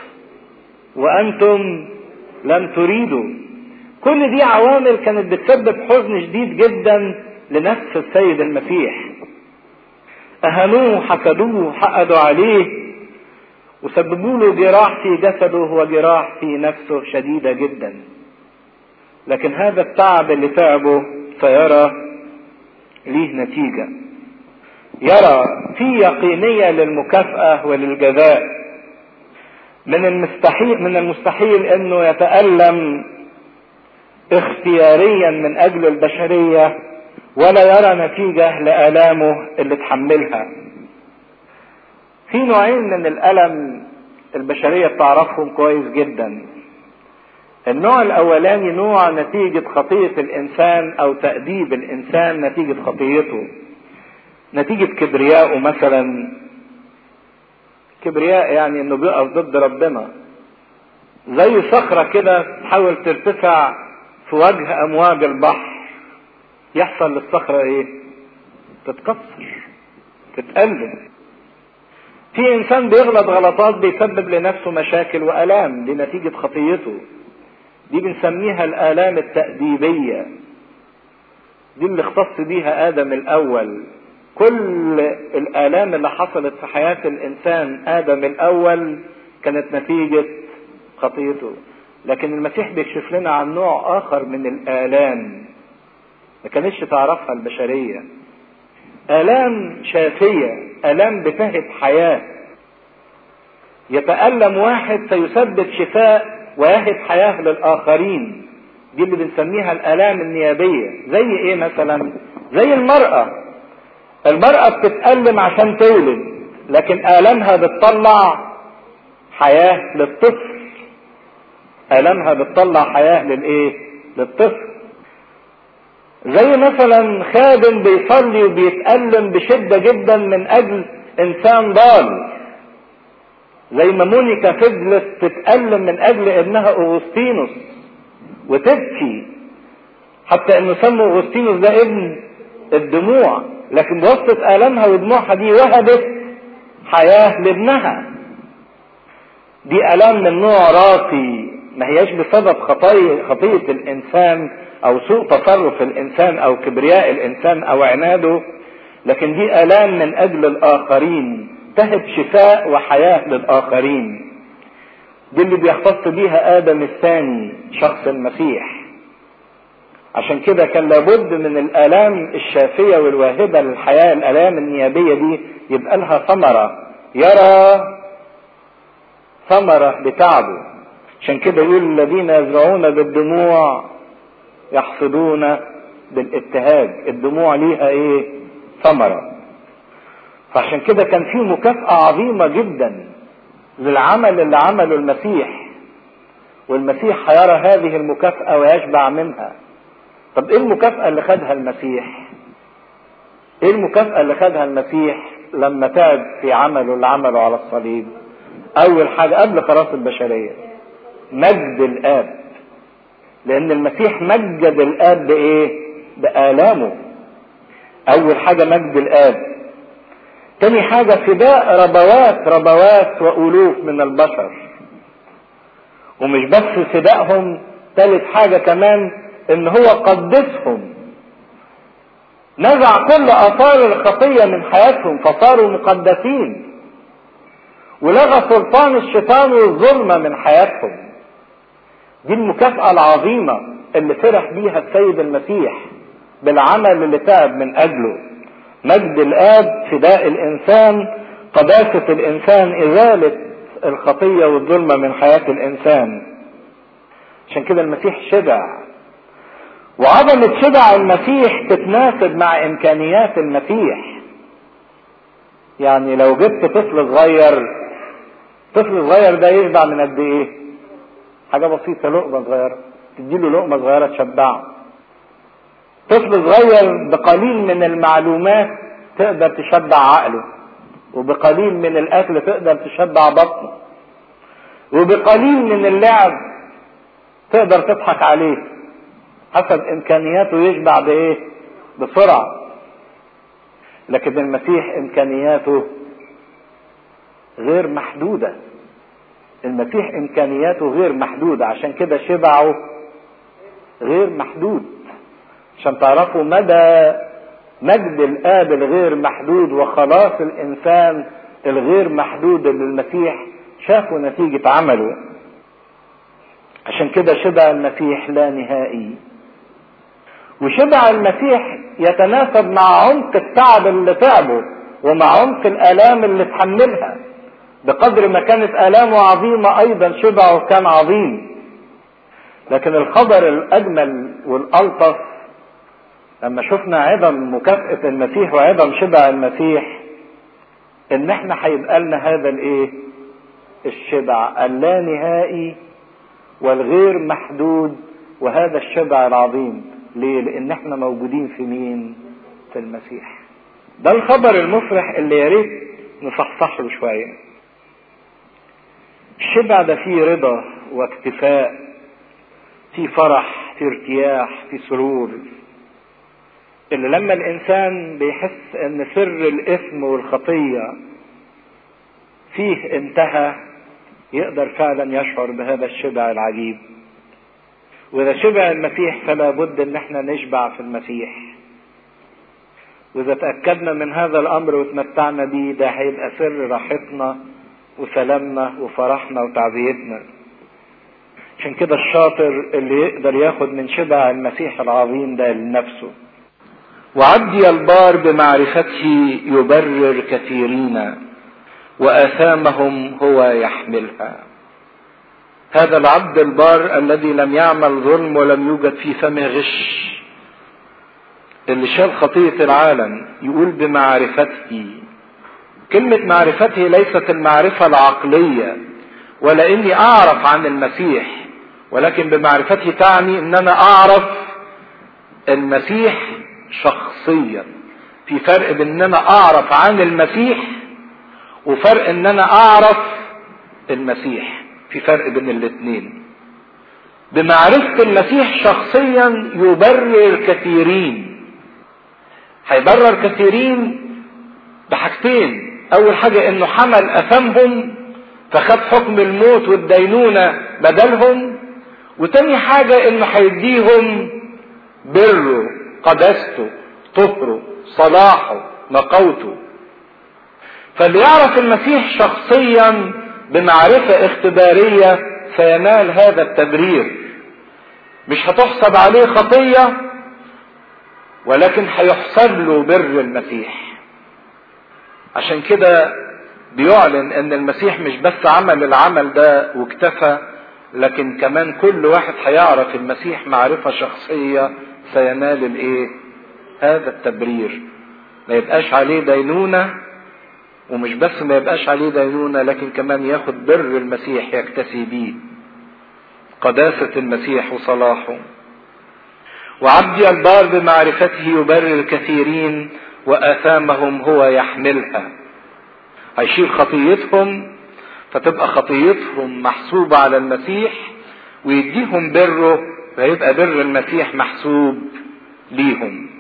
وانتم لم تريدوا كل دي عوامل كانت بتسبب حزن شديد جدا لنفس السيد المسيح اهانوه حسدوه حقدوا عليه وسببوا له جراح في جسده وجراح في نفسه شديدة جدا لكن هذا التعب اللي تعبه سيرى ليه نتيجة يرى في يقينية للمكافأة وللجزاء من المستحيل من المستحيل انه يتألم اختياريا من اجل البشريه ولا يرى نتيجة لآلامه اللي تحملها في نوعين من الألم البشرية بتعرفهم كويس جدا النوع الأولاني نوع نتيجة خطية الإنسان أو تأديب الإنسان نتيجة خطيته نتيجة كبريائه مثلا كبرياء يعني انه بيقف ضد ربنا زي صخرة كده تحاول ترتفع في وجه أمواج البحر يحصل للصخرة ايه تتكسر تتألم في انسان بيغلط غلطات بيسبب لنفسه مشاكل والام دي نتيجة خطيته دي بنسميها الالام التأديبية دي اللي اختص بيها ادم الاول كل الالام اللي حصلت في حياة الانسان ادم الاول كانت نتيجة خطيته لكن المسيح بيكشف لنا عن نوع اخر من الالام ما كانتش تعرفها البشرية آلام شافية آلام بتهب حياة يتألم واحد فيسبب شفاء ويهب حياة للآخرين دي اللي بنسميها الآلام النيابية زي إيه مثلا زي المرأة المرأة بتتألم عشان تولد لكن آلامها بتطلع حياة للطفل آلامها بتطلع حياة للإيه؟ للطفل زي مثلا خادم بيصلي وبيتألم بشدة جدا من أجل إنسان ضال زي ما مونيكا فضلت تتألم من أجل ابنها أغسطينوس وتبكي حتى إنه سموا أغسطينوس ده ابن الدموع لكن بواسطة آلامها ودموعها دي وهبت حياة لابنها دي آلام من نوع راقي ما هياش بسبب خطايا خطية الإنسان أو سوء تصرف الإنسان أو كبرياء الإنسان أو عناده لكن دي آلام من أجل الآخرين تهب شفاء وحياة للآخرين دي اللي بيختص بيها آدم الثاني شخص المسيح عشان كده كان لابد من الآلام الشافية والواهبة للحياة الآلام النيابية دي يبقى لها ثمرة يرى ثمرة بتعبه عشان كده يقول الذين يزرعون بالدموع يحصدون بالابتهاج الدموع ليها ايه ثمرة فعشان كده كان في مكافأة عظيمة جدا للعمل اللي عمله المسيح والمسيح هيرى هذه المكافأة ويشبع منها طب ايه المكافأة اللي خدها المسيح ايه المكافأة اللي خدها المسيح لما تعب في عمله اللي عمله على الصليب اول حاجة قبل خلاص البشرية مجد الاب لان المسيح مجد الاب بايه بآلامه اول حاجة مجد الاب تاني حاجة فداء ربوات ربوات وألوف من البشر ومش بس فدائهم تالت حاجة كمان ان هو قدسهم نزع كل اثار الخطية من حياتهم فصاروا مقدسين ولغى سلطان الشيطان والظلمة من حياتهم دي المكافأة العظيمة اللي فرح بيها السيد المسيح بالعمل اللي تعب من اجله مجد الاب فداء الانسان قداسة الانسان ازالة الخطية والظلمة من حياة الانسان عشان كده المسيح شبع وعظمة شبع المسيح تتناسب مع امكانيات المسيح يعني لو جبت طفل صغير طفل صغير ده يشبع من قد ايه حاجة بسيطة لقمة صغيرة تديله لقمة صغيرة تشبعه طفل صغير بقليل من المعلومات تقدر تشبع عقله وبقليل من الاكل تقدر تشبع بطنه وبقليل من اللعب تقدر تضحك عليه حسب امكانياته يشبع بايه بسرعة لكن المسيح امكانياته غير محدودة المسيح امكانياته غير محدودة عشان كده شبعه غير محدود عشان تعرفوا مدى مجد الاب الغير محدود وخلاص الانسان الغير محدود اللي المسيح شافوا نتيجة عمله عشان كده شبع المسيح لا نهائي وشبع المسيح يتناسب مع عمق التعب اللي تعبه ومع عمق الالام اللي تحملها بقدر ما كانت الامه عظيمه ايضا شبعه كان عظيم لكن الخبر الاجمل والالطف لما شفنا عظم مكافاه المسيح وعظم شبع المسيح ان احنا هيبقى لنا هذا الايه الشبع اللانهائي والغير محدود وهذا الشبع العظيم ليه لان احنا موجودين في مين في المسيح ده الخبر المفرح اللي يا ريت نصحصح له شويه الشبع ده فيه رضا واكتفاء فيه فرح فيه ارتياح فيه سرور اللي لما الانسان بيحس ان سر الاثم والخطيه فيه انتهى يقدر فعلا يشعر بهذا الشبع العجيب واذا شبع المسيح فلا بد ان احنا نشبع في المسيح واذا تاكدنا من هذا الامر وتمتعنا بيه ده هيبقى سر راحتنا وسلامنا وفرحنا وتعزيتنا عشان كده الشاطر اللي يقدر ياخد من شبع المسيح العظيم ده لنفسه وعبدي البار بمعرفته يبرر كثيرين واثامهم هو يحملها هذا العبد البار الذي لم يعمل ظلم ولم يوجد في فمه غش اللي شال خطية العالم يقول بمعرفته كلمة معرفته ليست المعرفة العقلية ولا اني اعرف عن المسيح ولكن بمعرفته تعني ان انا اعرف المسيح شخصيا في فرق بين ان انا اعرف عن المسيح وفرق ان انا اعرف المسيح في فرق بين الاثنين بمعرفة المسيح شخصيا يبرر كثيرين هيبرر كثيرين بحاجتين اول حاجة انه حمل اثامهم فخد حكم الموت والدينونة بدلهم وتاني حاجة انه هيديهم بره قداسته طهره صلاحه نقوته فاللي يعرف المسيح شخصيا بمعرفة اختبارية سينال هذا التبرير مش هتحسب عليه خطية ولكن هيحسب له بر المسيح عشان كده بيعلن ان المسيح مش بس عمل العمل ده واكتفى لكن كمان كل واحد هيعرف المسيح معرفة شخصية سينال الايه هذا التبرير ما يبقاش عليه دينونة ومش بس ما يبقاش عليه دينونة لكن كمان ياخد بر المسيح يكتسي بيه قداسة المسيح وصلاحه وعبدي البار بمعرفته يبرر الكثيرين وآثامهم هو يحملها هيشيل خطيتهم فتبقى خطيتهم محسوبة على المسيح ويديهم بره فيبقى بر المسيح محسوب ليهم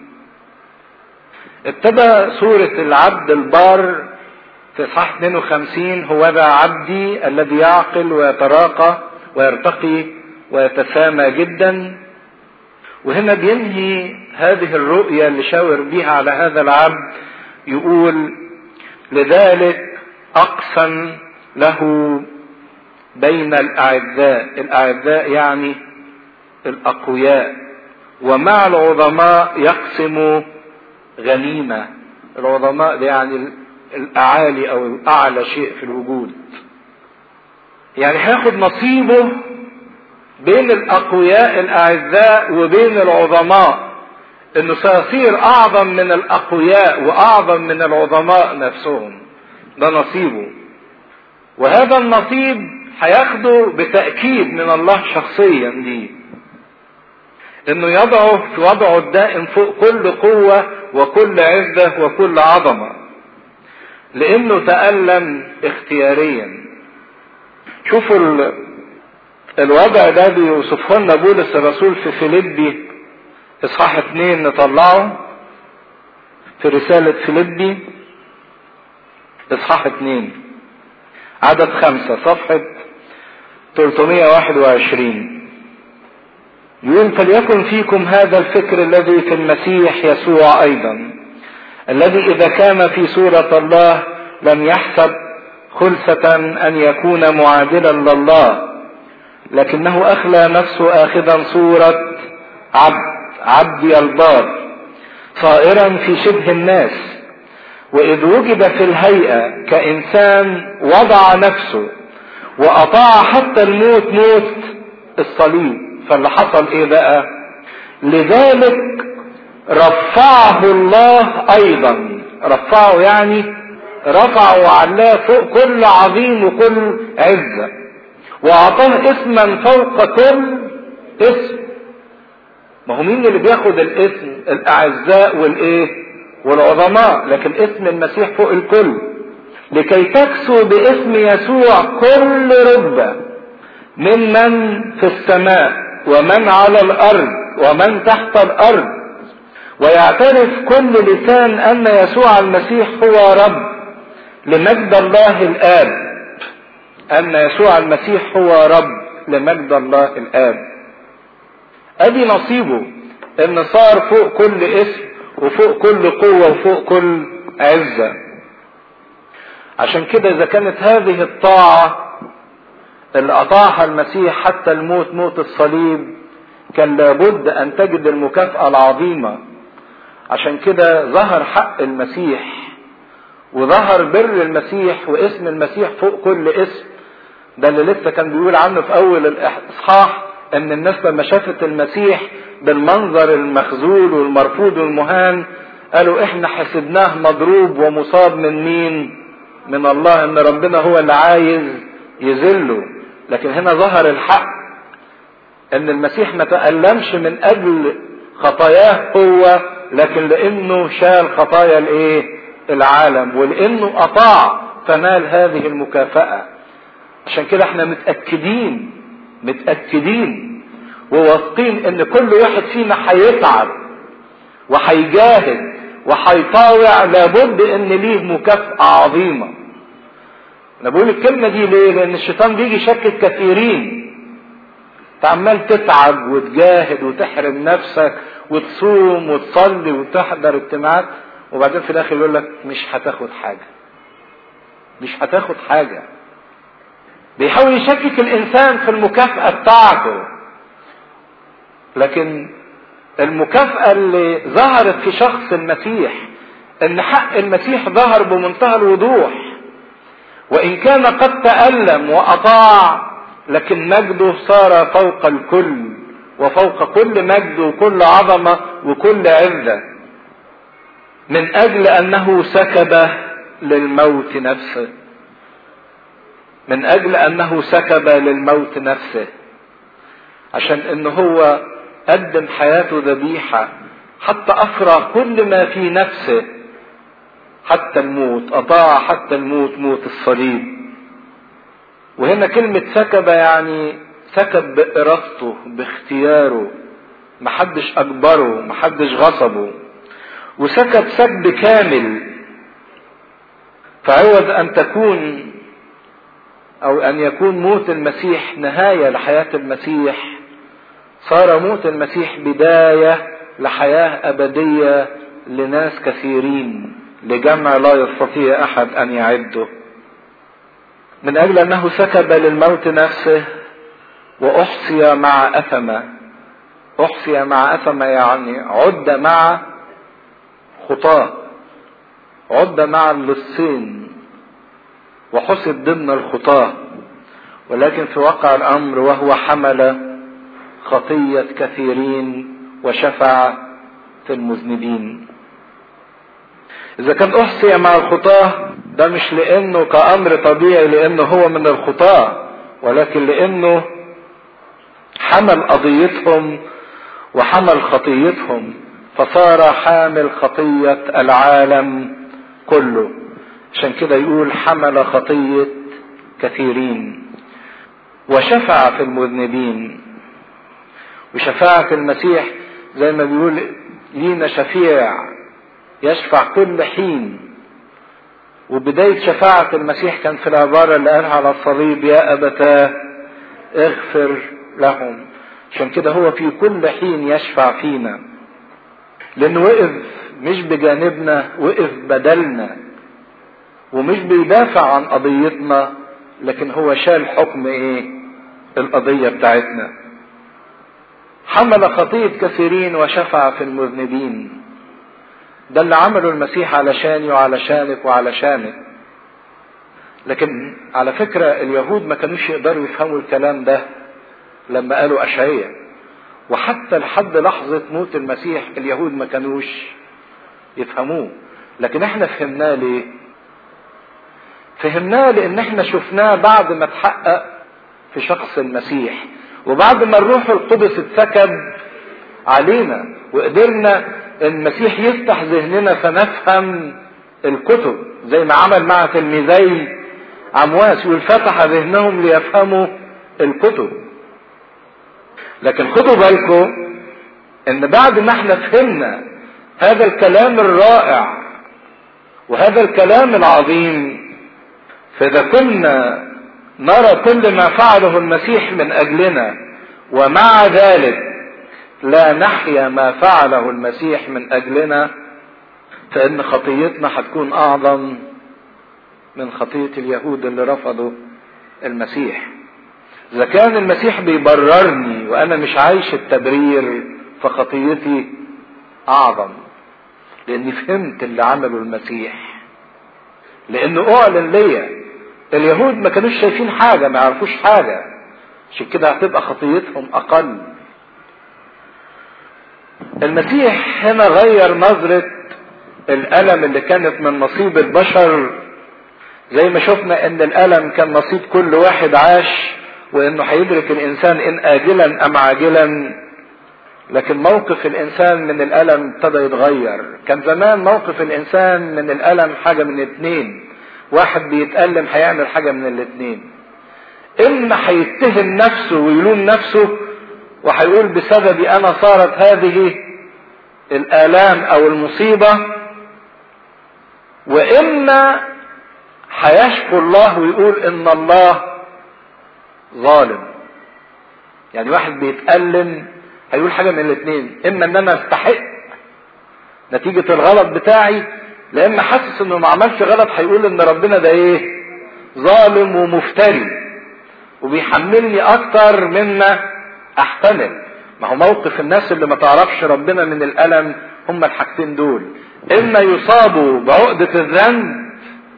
ابتدى سورة العبد البار في اصحاح 52 هو ذا عبدي الذي يعقل ويتراقى ويرتقي ويتسامى جدا وهنا بينهي هذه الرؤية اللي شاور بيها على هذا العبد يقول لذلك أقسم له بين الأعداء الأعداء يعني الأقوياء ومع العظماء يقسم غنيمة العظماء يعني الأعالي أو أعلى شيء في الوجود يعني هياخد نصيبه بين الأقوياء الأعزاء وبين العظماء إنه سيصير أعظم من الأقوياء وأعظم من العظماء نفسهم ده نصيبه وهذا النصيب هياخده بتأكيد من الله شخصيا ليه انه يضعه في وضعه الدائم فوق كل قوة وكل عزة وكل عظمة لانه تألم اختياريا شوفوا ال... الوضع ده بيوصفه لنا بولس الرسول في فيليبي اصحاح اتنين نطلعه في رسالة فيليبي اصحاح اتنين عدد خمسة صفحة 321 يقول فليكن فيكم هذا الفكر الذي في المسيح يسوع ايضا الذي اذا كان في صورة الله لم يحسب خلسة ان يكون معادلا لله لكنه اخلى نفسه اخذا صورة عبد عبدي البار صائرا في شبه الناس واذ وجد في الهيئة كانسان وضع نفسه واطاع حتى الموت موت الصليب فاللي حصل ايه بقى لذلك رفعه الله ايضا رفعه يعني رفعه وعلاه فوق كل عظيم وكل عزة واعطاه اسما فوق كل اسم ما هو مين اللي بياخد الاسم الاعزاء والايه والعظماء لكن اسم المسيح فوق الكل لكي تكسو باسم يسوع كل ربة ممن في السماء ومن على الارض ومن تحت الارض ويعترف كل لسان ان يسوع المسيح هو رب لمجد الله الاب ان يسوع المسيح هو رب لمجد الله الاب ادي نصيبه ان صار فوق كل اسم وفوق كل قوة وفوق كل عزة عشان كده اذا كانت هذه الطاعة اللي اطاعها المسيح حتى الموت موت الصليب كان لابد ان تجد المكافأة العظيمة عشان كده ظهر حق المسيح وظهر بر المسيح واسم المسيح فوق كل اسم ده اللي لسه كان بيقول عنه في اول الاصحاح ان الناس لما شافت المسيح بالمنظر المخزول والمرفوض والمهان قالوا احنا حسبناه مضروب ومصاب من مين من الله ان ربنا هو اللي عايز يذله لكن هنا ظهر الحق ان المسيح ما تألمش من اجل خطاياه هو لكن لانه شال خطايا الايه العالم ولانه اطاع فنال هذه المكافأة عشان كده احنا متأكدين متأكدين وواثقين ان كل واحد فينا هيتعب وهيجاهد وهيطاوع لابد ان ليه مكافأة عظيمة انا بقول الكلمة دي ليه لان الشيطان بيجي يشكك كثيرين انت عمال تتعب وتجاهد وتحرم نفسك وتصوم وتصلي وتحضر اجتماعات وبعدين في الاخر يقول لك مش هتاخد حاجه مش هتاخد حاجه بيحاول يشكك الانسان في المكافاه بتاعته لكن المكافاه اللي ظهرت في شخص المسيح ان حق المسيح ظهر بمنتهى الوضوح وان كان قد تالم واطاع لكن مجده صار فوق الكل وفوق كل مجد وكل عظمة وكل عزة من أجل أنه سكب للموت نفسه من أجل أنه سكب للموت نفسه عشان أنه هو قدم حياته ذبيحة حتى أفرى كل ما في نفسه حتى الموت أطاع حتى الموت موت الصليب وهنا كلمة سكب يعني سكب بإرادته باختياره محدش أجبره محدش غصبه وسكب سكب كامل فعوض أن تكون أو أن يكون موت المسيح نهاية لحياة المسيح صار موت المسيح بداية لحياة أبدية لناس كثيرين لجمع لا يستطيع أحد أن يعده من أجل أنه سكب للموت نفسه وأحصي مع أثمة أحصي مع أثمة يعني عد مع خطاة عد مع اللصين وحسب ضمن الخطاة ولكن في واقع الأمر وهو حمل خطية كثيرين وشفع في المذنبين إذا كان أحصي مع الخطاة ده مش لأنه كأمر طبيعي لأنه هو من الخطاة ولكن لأنه حمل قضيتهم وحمل خطيتهم فصار حامل خطية العالم كله عشان كده يقول حمل خطية كثيرين وشفع في المذنبين وشفاعة المسيح زي ما بيقول لينا شفيع يشفع كل حين وبداية شفاعة المسيح كان في العبارة اللي قالها على الصليب يا أبتاه اغفر لهم عشان كده هو في كل حين يشفع فينا لأنه وقف مش بجانبنا وقف بدلنا ومش بيدافع عن قضيتنا لكن هو شال حكم ايه القضية بتاعتنا حمل خطية كثيرين وشفع في المذنبين ده اللي عمله المسيح علشاني وعلشانك وعلشانك لكن على فكرة اليهود ما كانوش يقدروا يفهموا الكلام ده لما قالوا أشعية وحتى لحد لحظة موت المسيح اليهود ما كانوش يفهموه لكن احنا فهمناه ليه فهمناه لان احنا شفناه بعد ما اتحقق في شخص المسيح وبعد ما الروح القدس اتسكب علينا وقدرنا المسيح يفتح ذهننا فنفهم الكتب زي ما عمل مع تلميذي عمواس يقول فتح ذهنهم ليفهموا الكتب لكن خدوا بالكم ان بعد ما احنا فهمنا هذا الكلام الرائع وهذا الكلام العظيم فاذا كنا نرى كل ما فعله المسيح من اجلنا ومع ذلك لا نحيا ما فعله المسيح من اجلنا فان خطيتنا هتكون اعظم من خطيه اليهود اللي رفضوا المسيح اذا كان المسيح بيبررني وانا مش عايش التبرير فخطيتي اعظم لاني فهمت اللي عمله المسيح لانه اعلن ليا اليهود ما كانوش شايفين حاجه ما يعرفوش حاجه عشان كده هتبقى خطيتهم اقل المسيح هنا غير نظرة الألم اللي كانت من نصيب البشر زي ما شفنا ان الألم كان نصيب كل واحد عاش وانه هيدرك الانسان ان اجلا ام عاجلا لكن موقف الانسان من الالم ابتدى يتغير كان زمان موقف الانسان من الالم حاجه من اتنين واحد بيتالم هيعمل حاجه من الاتنين اما هيتهم نفسه ويلوم نفسه وهيقول بسببي انا صارت هذه الالام او المصيبه واما هيشكو الله ويقول ان الله ظالم يعني واحد بيتألم هيقول حاجة من الاثنين اما ان انا استحق نتيجة الغلط بتاعي لا اما حاسس انه ما عملش غلط هيقول ان ربنا ده ايه ظالم ومفتري وبيحملني اكتر مما احتمل ما هو موقف الناس اللي ما تعرفش ربنا من الالم هما الحاجتين دول اما يصابوا بعقدة الذنب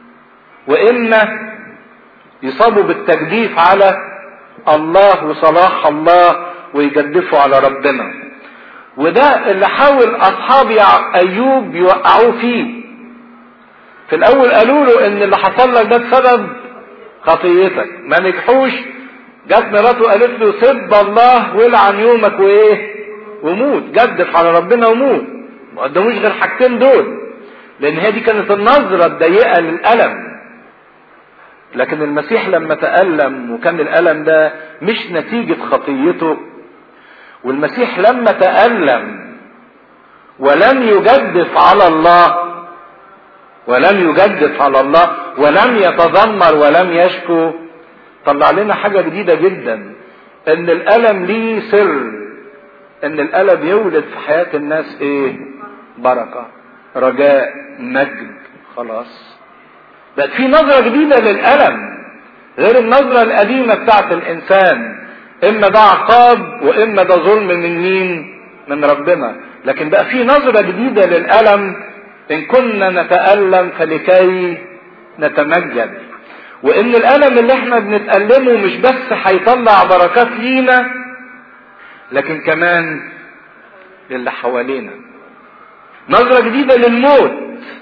واما يصابوا بالتجديف على الله وصلاح الله ويجدفوا على ربنا وده اللي حاول اصحاب ايوب يوقعوه فيه في الاول قالوا له ان اللي حصل لك ده بسبب خطيتك ما نجحوش جت مراته قالت له سب الله والعن يومك وايه وموت جدف على ربنا وموت ما قدموش غير حاجتين دول لان هي دي كانت النظره الضيقه للالم لكن المسيح لما تألم وكان الألم ده مش نتيجة خطيته والمسيح لما تألم ولم يجدف على الله ولم يجدف على الله ولم يتذمر ولم يشكو طلع لنا حاجة جديدة جدا ان الألم ليه سر ان الألم يولد في حياة الناس ايه بركة رجاء مجد خلاص بقت في نظرة جديدة للألم غير النظرة القديمة بتاعت الإنسان إما ده عقاب وإما ده ظلم من مين؟ من ربنا لكن بقى في نظرة جديدة للألم إن كنا نتألم فلكي نتمجد وإن الألم اللي احنا بنتألمه مش بس هيطلع بركات لينا لكن كمان للي حوالينا نظرة جديدة للموت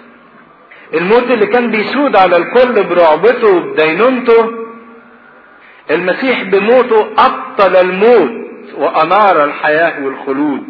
الموت اللي كان بيسود على الكل برعبته وبدينونته المسيح بموته أبطل الموت وأنار الحياة والخلود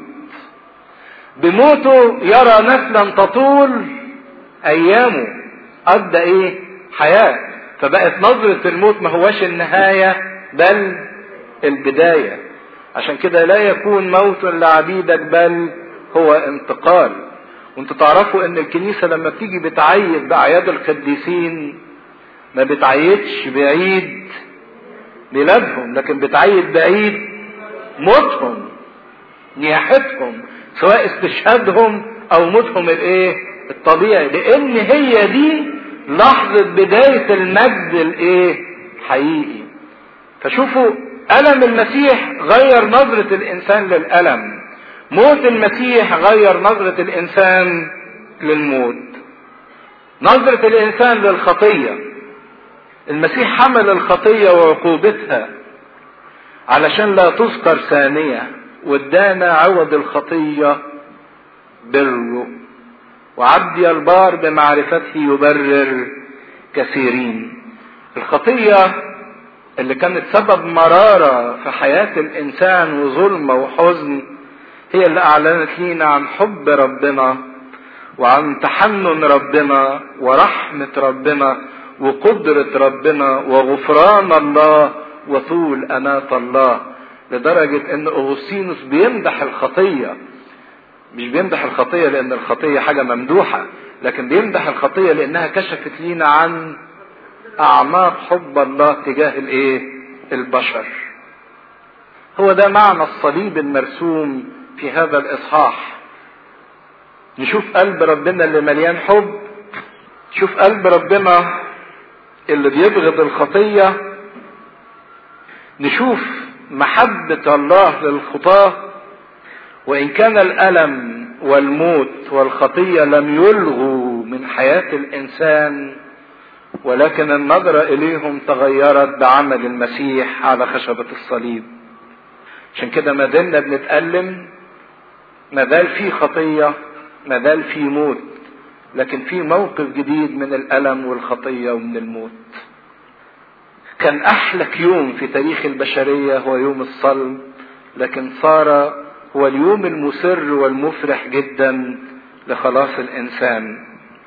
بموته يرى نسلا تطول أيامه أدى إيه حياة فبقت نظرة الموت ما هوش النهاية بل البداية عشان كده لا يكون موت لعبيدك بل هو انتقال وانتوا تعرفوا ان الكنيسة لما بتيجي بتعيد بأعياد القديسين ما بتعيدش بعيد ميلادهم لكن بتعيد بعيد موتهم نياحتهم سواء استشهادهم او موتهم الايه الطبيعي لان هي دي لحظة بداية المجد الايه حقيقي فشوفوا ألم المسيح غير نظرة الإنسان للألم موت المسيح غير نظرة الإنسان للموت نظرة الإنسان للخطية المسيح حمل الخطية وعقوبتها علشان لا تذكر ثانية وادانا عوض الخطية بره وعبدي البار بمعرفته يبرر كثيرين الخطية اللي كانت سبب مرارة في حياة الإنسان وظلمة وحزن هي اللي أعلنت لينا عن حب ربنا وعن تحنن ربنا ورحمة ربنا وقدرة ربنا وغفران الله وطول أناة الله لدرجة أن أغسطينوس بيمدح الخطية مش بيمدح الخطية لأن الخطية حاجة ممدوحة لكن بيمدح الخطية لأنها كشفت لينا عن أعماق حب الله تجاه الإيه؟ البشر. هو ده معنى الصليب المرسوم في هذا الإصحاح. نشوف قلب ربنا اللي مليان حب، نشوف قلب ربنا اللي بيبغض الخطية، نشوف محبة الله للخطاة وإن كان الألم والموت والخطية لم يلغوا من حياة الإنسان ولكن النظرة إليهم تغيرت بعمل المسيح على خشبة الصليب عشان كده ما زلنا بنتألم ما زال في خطية ما زال في موت لكن في موقف جديد من الألم والخطية ومن الموت كان أحلك يوم في تاريخ البشرية هو يوم الصلب لكن صار هو اليوم المسر والمفرح جدا لخلاص الإنسان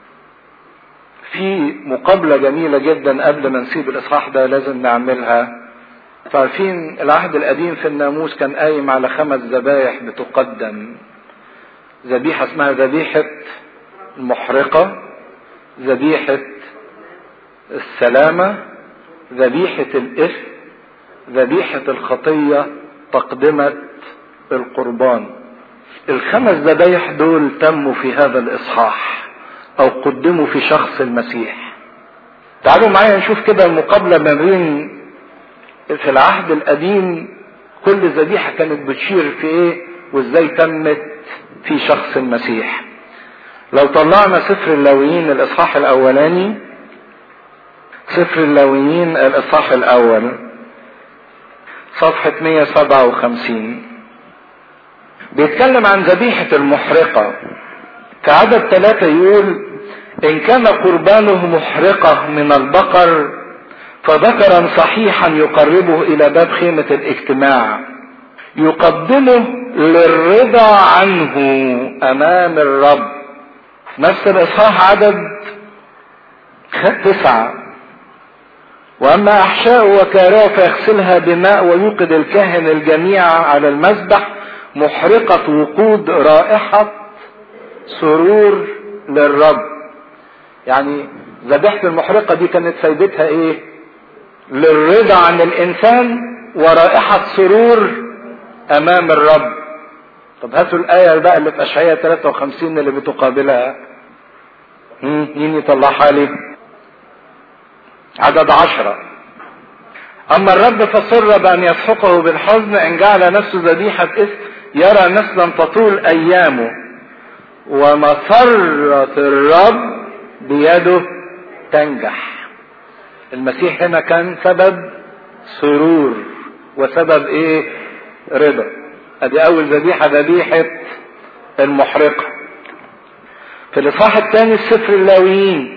في مقابلة جميلة جدا قبل ما نسيب الإصحاح ده لازم نعملها فعارفين العهد القديم في الناموس كان قايم على خمس ذبايح بتقدم ذبيحة اسمها ذبيحة المحرقة ذبيحة السلامة ذبيحة الإثم ذبيحة الخطية تقدمة القربان الخمس ذبايح دول تموا في هذا الإصحاح أو قدموا في شخص المسيح تعالوا معايا نشوف كده المقابلة ما بين في العهد القديم كل ذبيحة كانت بتشير في ايه وازاي تمت في شخص المسيح لو طلعنا سفر اللاويين الاصحاح الاولاني سفر اللاويين الاصحاح الاول صفحة 157 بيتكلم عن ذبيحة المحرقة في عدد ثلاثة يقول إن كان قربانه محرقة من البقر فذكرا صحيحا يقربه إلى باب خيمة الاجتماع يقدمه للرضا عنه أمام الرب نفس الإصحاح عدد تسعة وأما أحشاء وكاراه فيغسلها بماء ويوقد الكاهن الجميع على المذبح محرقة وقود رائحة سرور للرب يعني ذبيحة المحرقة دي كانت فايدتها ايه للرضا عن الانسان ورائحة سرور امام الرب طب هاتوا الآية بقى اللي في أشعياء 53 اللي بتقابلها مين يطلعها لي عدد عشرة أما الرب فسر بأن يسحقه بالحزن إن جعل نفسه ذبيحة إثم يرى نسلا تطول أيامه ومسرة الرب بيده تنجح المسيح هنا كان سبب سرور وسبب ايه رضا ادي اول ذبيحة ذبيحة المحرقة في الاصحاح الثاني السفر اللاويين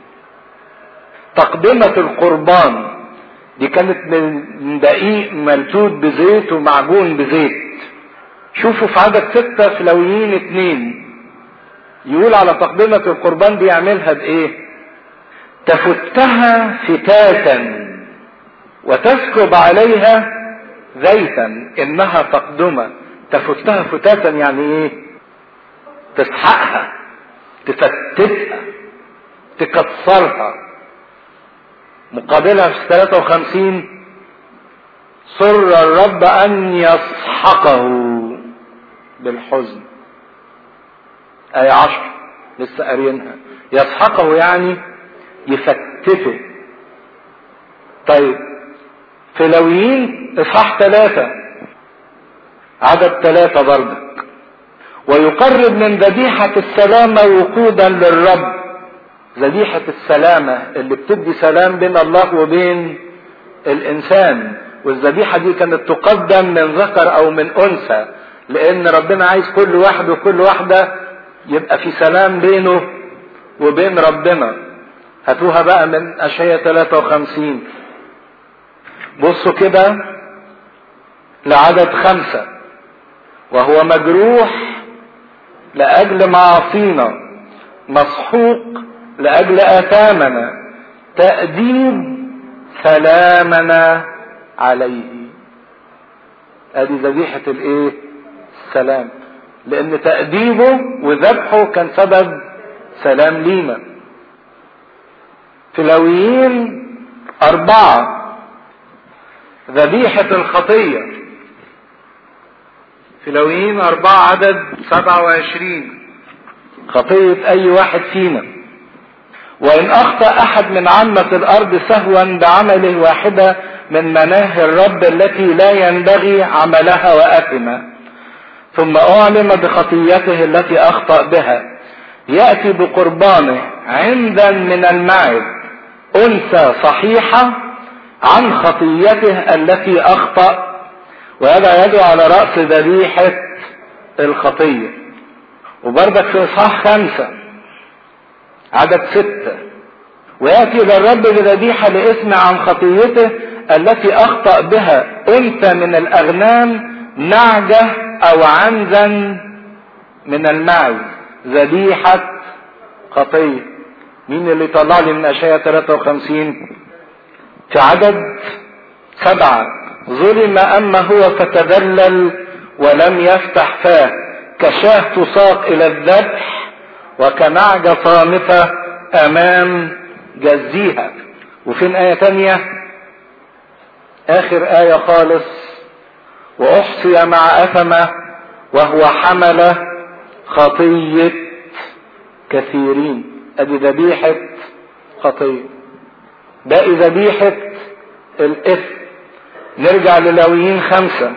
تقدمة القربان دي كانت من دقيق ملتوت بزيت ومعجون بزيت شوفوا في عدد ستة في لاويين اتنين يقول على تقدمة القربان بيعملها بايه تفتها فتاتا وتسكب عليها زيتا انها تقدمة تفتها فتاتا يعني ايه تسحقها تفتتها تكسرها مقابلها في 53 سر الرب ان يسحقه بالحزن آية عشر لسه قارينها يسحقه يعني يفتته طيب في لويين اصحاح ثلاثة عدد ثلاثة برضك ويقرب من ذبيحة السلامة وقودا للرب ذبيحة السلامة اللي بتدي سلام بين الله وبين الإنسان والذبيحة دي كانت تقدم من ذكر أو من أنثى لأن ربنا عايز كل واحد وكل واحدة يبقى في سلام بينه وبين ربنا هاتوها بقى من أشعية 53 بصوا كده لعدد خمسة وهو مجروح لأجل معاصينا مسحوق لأجل آثامنا تأديب سلامنا عليه ادي ذبيحة الايه السلام لان تأديبه وذبحه كان سبب سلام لينا في لويين أربعة ذبيحة الخطية في لويين أربعة عدد سبعة وعشرين خطية أي واحد فينا وإن أخطأ أحد من عامة الأرض سهوا بعمله واحدة من مناهي الرب التي لا ينبغي عملها وأثم ثم أعلم بخطيته التي أخطأ بها يأتي بقربانه عندا من المعد انثى صحيحة عن خطيته التي اخطأ ويضع يده على رأس ذبيحة الخطية وبرضك في اصحاح خمسة عدد ستة ويأتي إلى الرب بذبيحة لإثم عن خطيته التي أخطأ بها أنثى من الأغنام نعجة أو عنزا من المعز ذبيحة خطية مين اللي طلع لي من أشياء 53 في عدد سبعة ظلم أما هو فتذلل ولم يفتح فاه كشاه تساق إلى الذبح وكنعجة صامتة أمام جزيها وفين آية تانية آخر آية خالص وأحصي مع أثمة وهو حمل خطية كثيرين أدي ذبيحة خطية باقي ذبيحة الإثم نرجع للاويين خمسة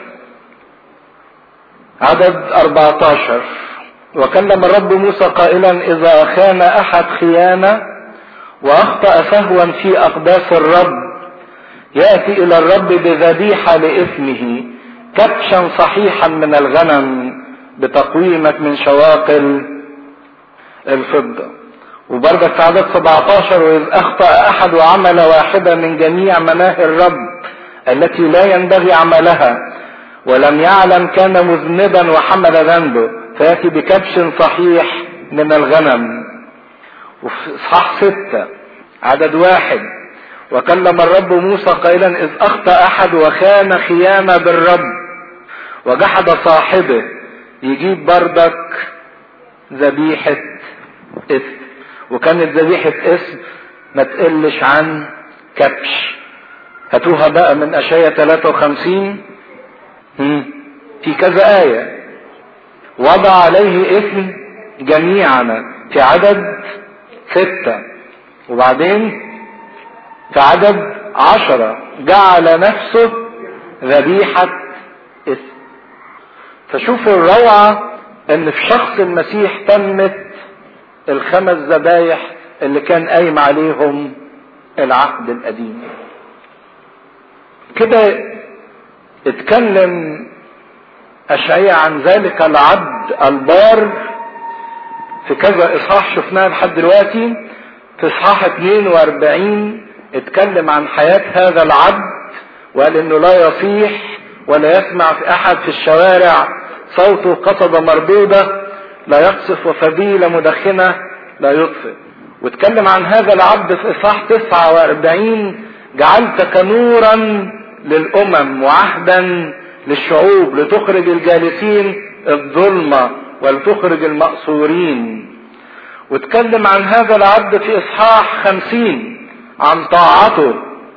عدد 14 وكلم الرب موسى قائلا إذا خان أحد خيانة وأخطأ سهوا في أقداس الرب يأتي إلى الرب بذبيحة لإثمه كبشا صحيحا من الغنم بتقويمة من شواقل الفضة وبرضك في عدد 17 وإذ أخطأ أحد وعمل واحدة من جميع مناهي الرب التي لا ينبغي عملها ولم يعلم كان مذنبا وحمل ذنبه فيأتي بكبش صحيح من الغنم وفي إصحاح ستة عدد واحد وكلم الرب موسى قائلا إذ أخطأ أحد وخان خيانة بالرب وجحد صاحبه يجيب بردك ذبيحة إثم وكانت ذبيحة اسم ما تقلش عن كبش هاتوها بقى من أشياء 53 في كذا آية وضع عليه اسم جميعنا في عدد ستة وبعدين في عدد عشرة جعل نفسه ذبيحة اسم فشوفوا الروعة ان في شخص المسيح تمت الخمس ذبايح اللي كان قايم عليهم العهد القديم كده اتكلم اشعياء عن ذلك العبد البار في كذا اصحاح شفناه لحد دلوقتي في اصحاح 42 اتكلم عن حياة هذا العبد وقال انه لا يصيح ولا يسمع في احد في الشوارع صوته قصد مردودة لا يقصف وفبيلة مدخنة لا يطفئ واتكلم عن هذا العبد في اصحاح 49 جعلتك نورا للامم وعهدا للشعوب لتخرج الجالسين الظلمة ولتخرج المأسورين واتكلم عن هذا العبد في اصحاح خمسين عن طاعته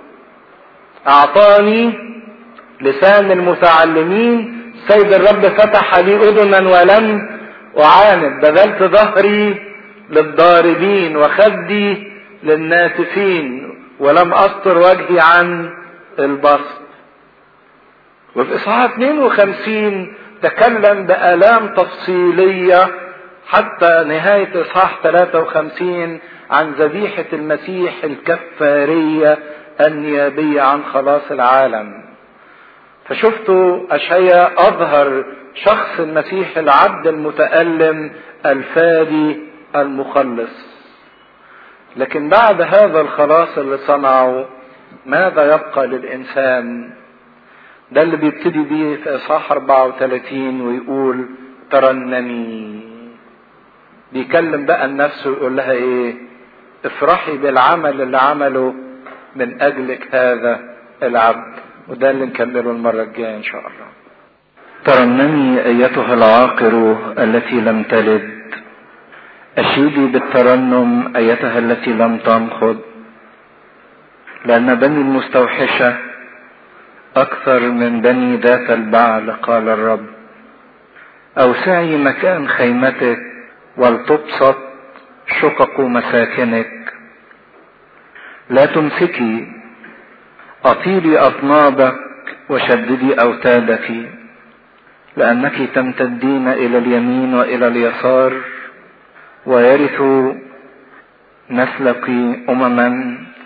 اعطاني لسان المتعلمين سيد الرب فتح لي اذنا ولم اعاند بذلت ظهري للضاربين وخدي للناتفين ولم استر وجهي عن البسط وفي اصحاح 52 تكلم بآلام تفصيلية حتى نهاية اصحاح 53 عن ذبيحة المسيح الكفارية النيابية عن خلاص العالم فشفتوا أشعياء أظهر شخص المسيح العبد المتألم الفادي المخلص لكن بعد هذا الخلاص اللي صنعه ماذا يبقى للإنسان ده اللي بيبتدي بيه في إصحاح 34 ويقول ترنمي بيكلم بقى النفس ويقول لها ايه افرحي بالعمل اللي عمله من اجلك هذا العبد وده اللي نكمله المرة الجاية ان شاء الله ترنمي ايتها العاقر التي لم تلد اشيدي بالترنم ايتها التي لم تنخض لان بني المستوحشة اكثر من بني ذات البعل قال الرب اوسعي مكان خيمتك ولتبسط شقق مساكنك لا تمسكي اطيلي اطنابك وشددي اوتادك لانك تمتدين الى اليمين والى اليسار ويرث نسلك امما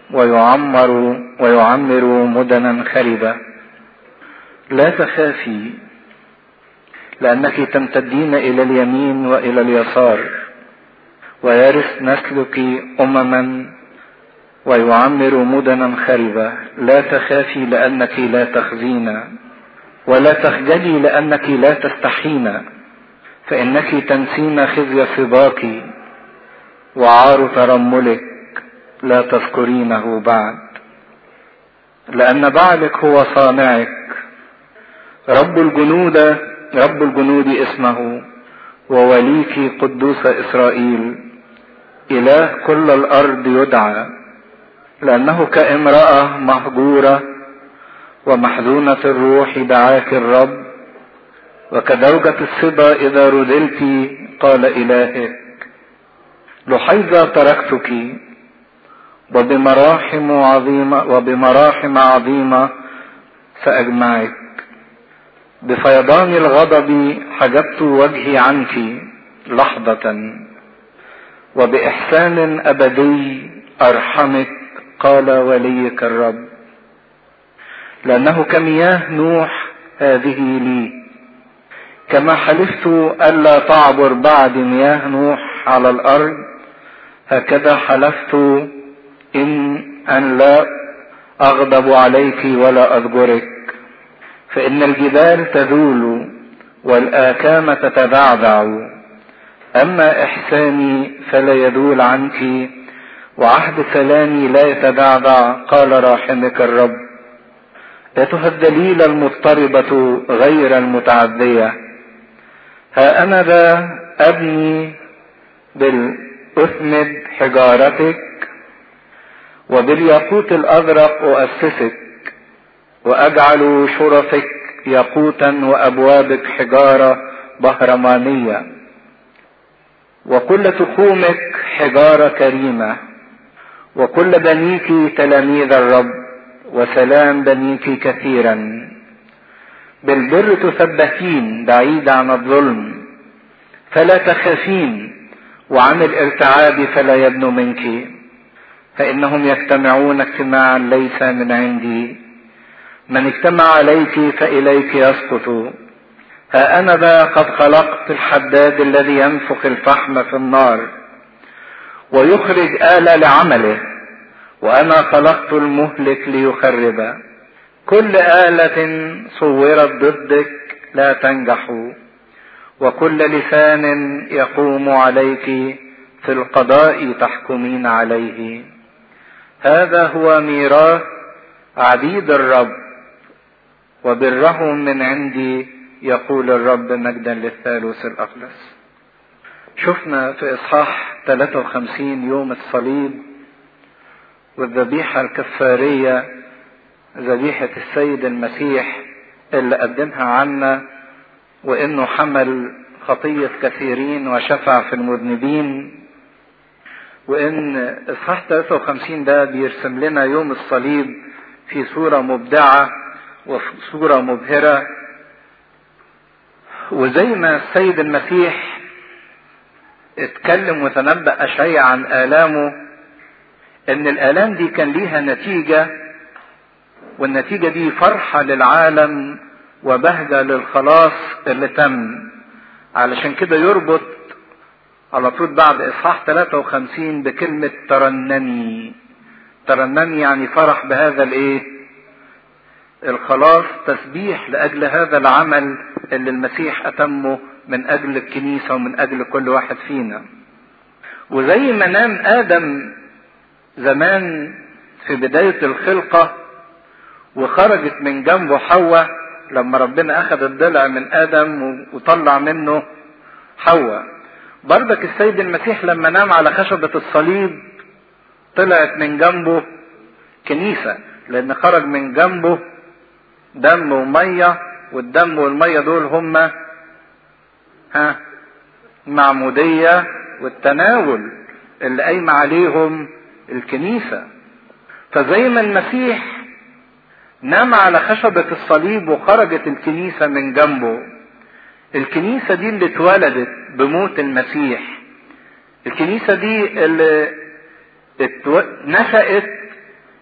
ويعمر ويعمر مدنا خربة لا تخافي لأنك تمتدين إلى اليمين وإلى اليسار ويرث نسلك أمما ويعمر مدنا خربة لا تخافي لأنك لا تخزين ولا تخجلي لأنك لا تستحين فإنك تنسين خزي صباك وعار ترملك لا تذكرينه بعد لأن بعلك هو صانعك رب الجنود رب الجنود اسمه ووليك قدوس إسرائيل إله كل الأرض يدعى لأنه كامرأة مهجورة ومحزونة الروح دعاك الرب وكزوجة الصبا إذا رذلت قال إلهك لحيظة تركتك وبمراحم عظيمة وبمراحم عظيمة سأجمعك بفيضان الغضب حجبت وجهي عنك لحظة وبإحسان أبدي أرحمك قال وليك الرب لأنه كمياه نوح هذه لي كما حلفت ألا تعبر بعد مياه نوح على الأرض هكذا حلفت إن أن لا أغضب عليك ولا أذكرك فإن الجبال تذول والآكام تتبعبع أما إحساني فلا يذول عنك وعهد سلامي لا يتبعبع قال راحمك الرب أيتها الدليل المضطربة غير المتعدية ها أنا ذا أبني بالأثمد حجارتك وبالياقوت الأزرق أؤسسك وأجعل شرفك ياقوتا وأبوابك حجارة بهرمانية وكل تخومك حجارة كريمة وكل بنيك تلاميذ الرب وسلام بنيك كثيرا بالبر تثبتين بعيد عن الظلم فلا تخافين وعن الارتعاب فلا يبنو منك فإنهم يجتمعون اجتماعا ليس من عندي من اجتمع عليك فإليك يسقط ها أنا ذا قد خلقت الحداد الذي ينفخ الفحم في النار ويخرج آلة لعمله وأنا خلقت المهلك ليخرب كل آلة صورت ضدك لا تنجح وكل لسان يقوم عليك في القضاء تحكمين عليه هذا هو ميراث عبيد الرب وبرهم من عندي يقول الرب مجدا للثالوث الأقدس شفنا في إصحاح 53 يوم الصليب والذبيحة الكفارية ذبيحة السيد المسيح اللي قدمها عنا وإنه حمل خطية كثيرين وشفع في المذنبين وإن إصحاح 53 ده بيرسم لنا يوم الصليب في صورة مبدعة وفي صورة مبهرة وزي ما السيد المسيح اتكلم وتنبأ أشعيا عن آلامه إن الآلام دي كان ليها نتيجة والنتيجة دي فرحة للعالم وبهجة للخلاص اللي تم علشان كده يربط على طول بعد إصحاح 53 بكلمة ترنمي ترنمي يعني فرح بهذا الإيه؟ الخلاص تسبيح لأجل هذا العمل اللي المسيح أتمه من أجل الكنيسة ومن أجل كل واحد فينا وزي ما نام آدم زمان في بداية الخلقة وخرجت من جنبه حواء لما ربنا أخذ الضلع من آدم وطلع منه حواء برضك السيد المسيح لما نام على خشبة الصليب طلعت من جنبه كنيسة لأن خرج من جنبه دم ومية والدم والمية دول هما ها المعمودية والتناول اللي قايمة عليهم الكنيسة فزي ما المسيح نام على خشبة الصليب وخرجت الكنيسة من جنبه الكنيسة دي اللي اتولدت بموت المسيح الكنيسة دي اللي اتو... نشأت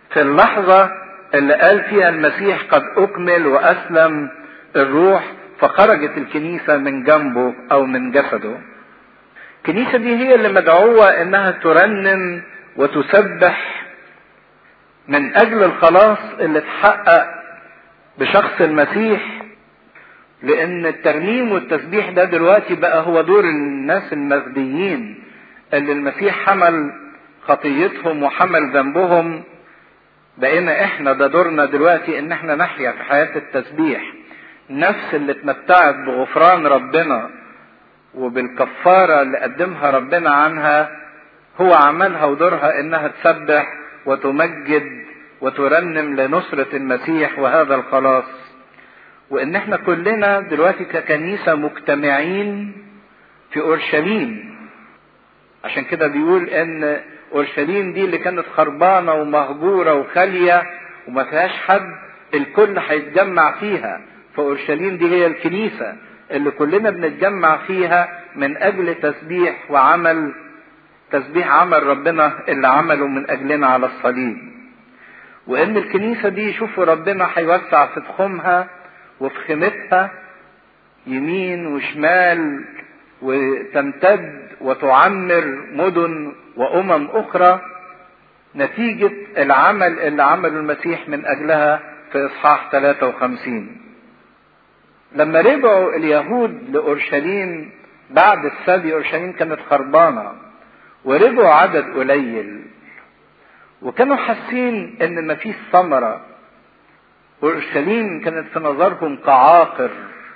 في اللحظة اللي قال فيها المسيح قد أكمل وأسلم الروح فخرجت الكنيسة من جنبه أو من جسده الكنيسة دي هي اللي مدعوة إنها ترنم وتسبح من أجل الخلاص اللي اتحقق بشخص المسيح لأن الترنيم والتسبيح ده دلوقتي بقى هو دور الناس المفديين اللي المسيح حمل خطيتهم وحمل ذنبهم بقينا احنا ده دورنا دلوقتي ان احنا نحيا في حياة التسبيح نفس اللي اتمتعت بغفران ربنا وبالكفارة اللي قدمها ربنا عنها هو عملها ودورها انها تسبح وتمجد وترنم لنصرة المسيح وهذا الخلاص وان احنا كلنا دلوقتي ككنيسة مجتمعين في اورشليم عشان كده بيقول ان اورشليم دي اللي كانت خربانه ومهجوره وخاليه وما فيهاش حد الكل هيتجمع فيها فاورشليم دي هي الكنيسه اللي كلنا بنتجمع فيها من اجل تسبيح وعمل تسبيح عمل ربنا اللي عمله من اجلنا على الصليب وان الكنيسه دي شوفوا ربنا هيوسع في تخومها وفي خيمتها يمين وشمال وتمتد وتعمر مدن وامم اخرى نتيجة العمل اللي عمله المسيح من اجلها في اصحاح 53 لما رجعوا اليهود لاورشليم بعد السبي اورشليم كانت خربانه ورجعوا عدد قليل وكانوا حاسين ان مفيش ثمره اورشليم كانت في نظرهم كعاقر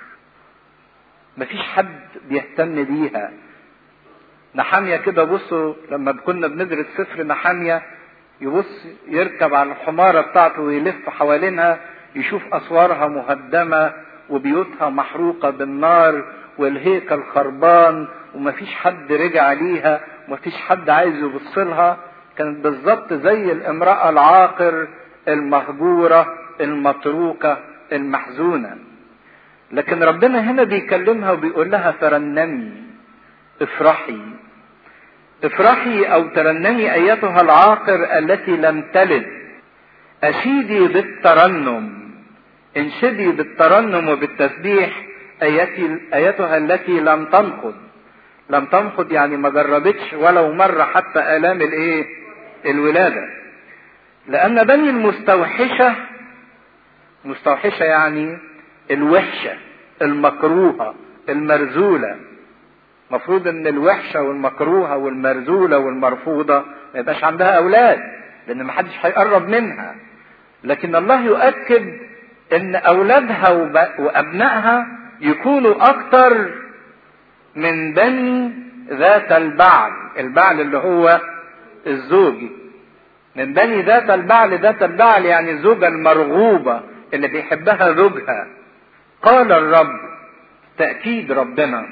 مفيش حد بيهتم بيها نحامية كده بصوا لما كنا بندرس سفر نحامية يبص يركب على الحمارة بتاعته ويلف حوالينها يشوف أسوارها مهدمة وبيوتها محروقة بالنار والهيكل خربان ومفيش حد رجع ليها ومفيش حد عايز يبص لها كانت بالظبط زي الامرأة العاقر المهجورة المتروكة المحزونة لكن ربنا هنا بيكلمها وبيقول لها ترنمي افرحي افرحي او ترنمي ايتها العاقر التي لم تلد اشيدي بالترنم انشدي بالترنم وبالتسبيح ايتي ايتها التي لم تنقض لم تنقض يعني ما جربتش ولو مرة حتى الام الايه الولادة لان بني المستوحشة مستوحشة يعني الوحشة المكروهة المرزولة مفروض ان الوحشة والمكروهة والمرزولة والمرفوضة ما يبقاش عندها اولاد لان ما حدش هيقرب منها لكن الله يؤكد ان اولادها وابنائها يكونوا اكتر من بني ذات البعل البعل اللي هو الزوج من بني ذات البعل ذات البعل يعني الزوجة المرغوبة اللي بيحبها زوجها قال الرب تأكيد ربنا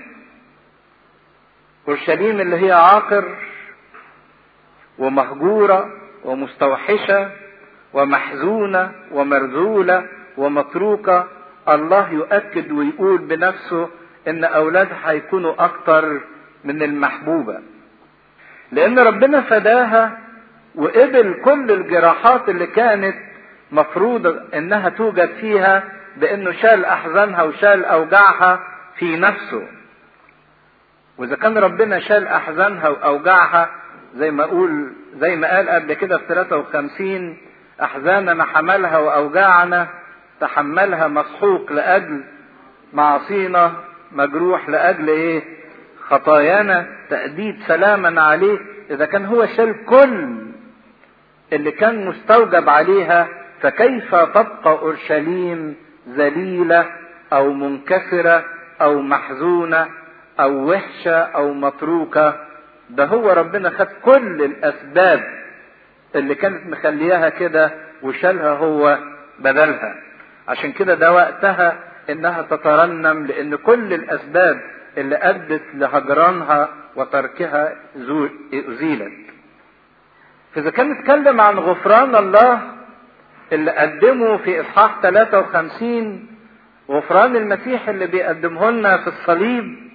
اورشليم اللي هي عاقر ومهجورة ومستوحشة ومحزونة ومرذولة ومتروكة الله يؤكد ويقول بنفسه ان اولادها هيكونوا اكتر من المحبوبة لان ربنا فداها وقبل كل الجراحات اللي كانت مفروض انها توجد فيها بانه شال احزانها وشال اوجاعها في نفسه واذا كان ربنا شال احزانها واوجاعها زي ما اقول زي ما قال قبل كده في 53 احزاننا حملها واوجاعنا تحملها مسحوق لاجل معاصينا مجروح لاجل ايه خطايانا تأديب سلاما عليه اذا كان هو شال كل اللي كان مستوجب عليها فكيف تبقى اورشليم ذليله او منكسره او محزونه او وحشه او متروكه ده هو ربنا خد كل الاسباب اللي كانت مخلياها كده وشالها هو بدلها عشان كده ده وقتها انها تترنم لان كل الاسباب اللي ادت لهجرانها وتركها ازيلت فاذا كان نتكلم عن غفران الله اللي قدمه في اصحاح 53 غفران المسيح اللي بيقدمه لنا في الصليب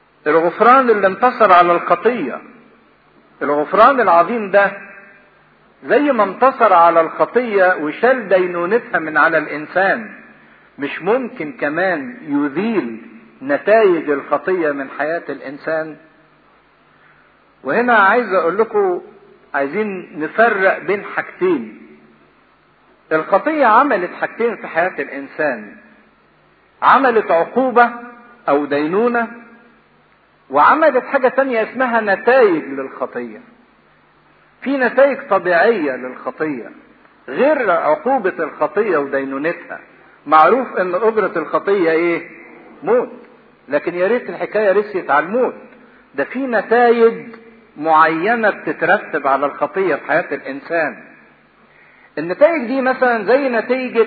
الغفران اللي انتصر على الخطيه الغفران العظيم ده زي ما انتصر على الخطية وشال دينونتها من على الإنسان مش ممكن كمان يزيل نتائج الخطية من حياة الإنسان وهنا عايز أقول لكم عايزين نفرق بين حاجتين الخطية عملت حاجتين في حياة الإنسان عملت عقوبة أو دينونة وعملت حاجة تانية اسمها نتائج للخطية في نتائج طبيعية للخطية غير عقوبة الخطية ودينونتها معروف ان اجرة الخطية ايه موت لكن يا ريت الحكاية رسيت على الموت ده في نتائج معينة بتترتب على الخطية في حياة الانسان النتائج دي مثلا زي نتيجة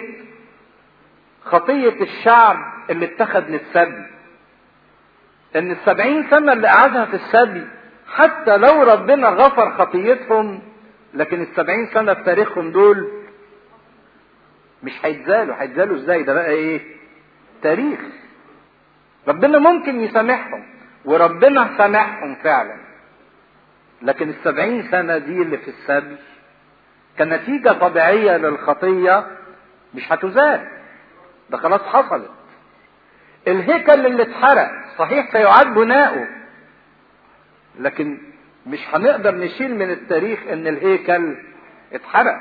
خطية الشعب اللي اتخذ للسبي ان السبعين سنة اللي قعدها في السبي حتى لو ربنا غفر خطيتهم لكن السبعين سنة في تاريخهم دول مش هيتزالوا هيتزالوا ازاي ده بقى ايه تاريخ ربنا ممكن يسامحهم وربنا سامحهم فعلا لكن السبعين سنة دي اللي في السبي كنتيجة طبيعية للخطية مش هتزال ده خلاص حصلت الهيكل اللي اتحرق صحيح سيعاد بناؤه لكن مش هنقدر نشيل من التاريخ ان الهيكل اتحرق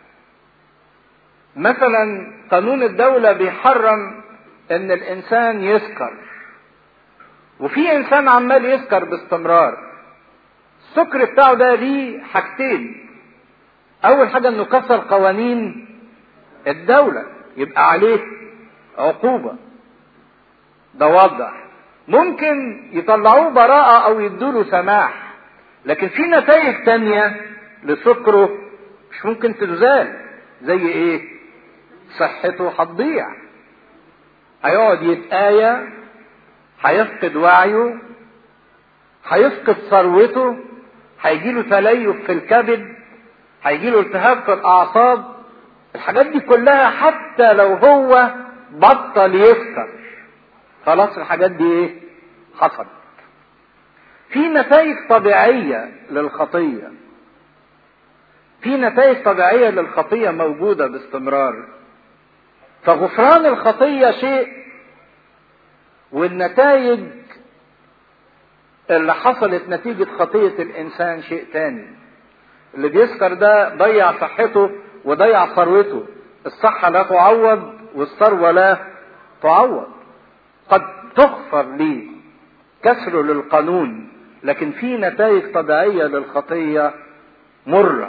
مثلا قانون الدولة بيحرم ان الانسان يسكر وفي انسان عمال يسكر باستمرار السكر بتاعه ده ليه حاجتين اول حاجة انه كسر قوانين الدولة يبقى عليه عقوبة ده واضح ممكن يطلعوه براءة او يدوله سماح لكن في نتائج تانية لسكره مش ممكن تزال زي ايه صحته هتضيع هيقعد يتآية هيفقد وعيه هيفقد ثروته هيجيله تليف في الكبد هيجيله التهاب في الاعصاب الحاجات دي كلها حتى لو هو بطل يسكر خلاص الحاجات دي ايه حصلت في نتائج طبيعية للخطية في نتائج طبيعية للخطية موجودة باستمرار فغفران الخطية شيء والنتائج اللي حصلت نتيجة خطية الإنسان شيء تاني اللي بيسكر ده ضيع صحته وضيع ثروته الصحة لا تعوض والثروة لا تعوض قد تغفر لي كسر للقانون لكن في نتائج طبيعية للخطية مرة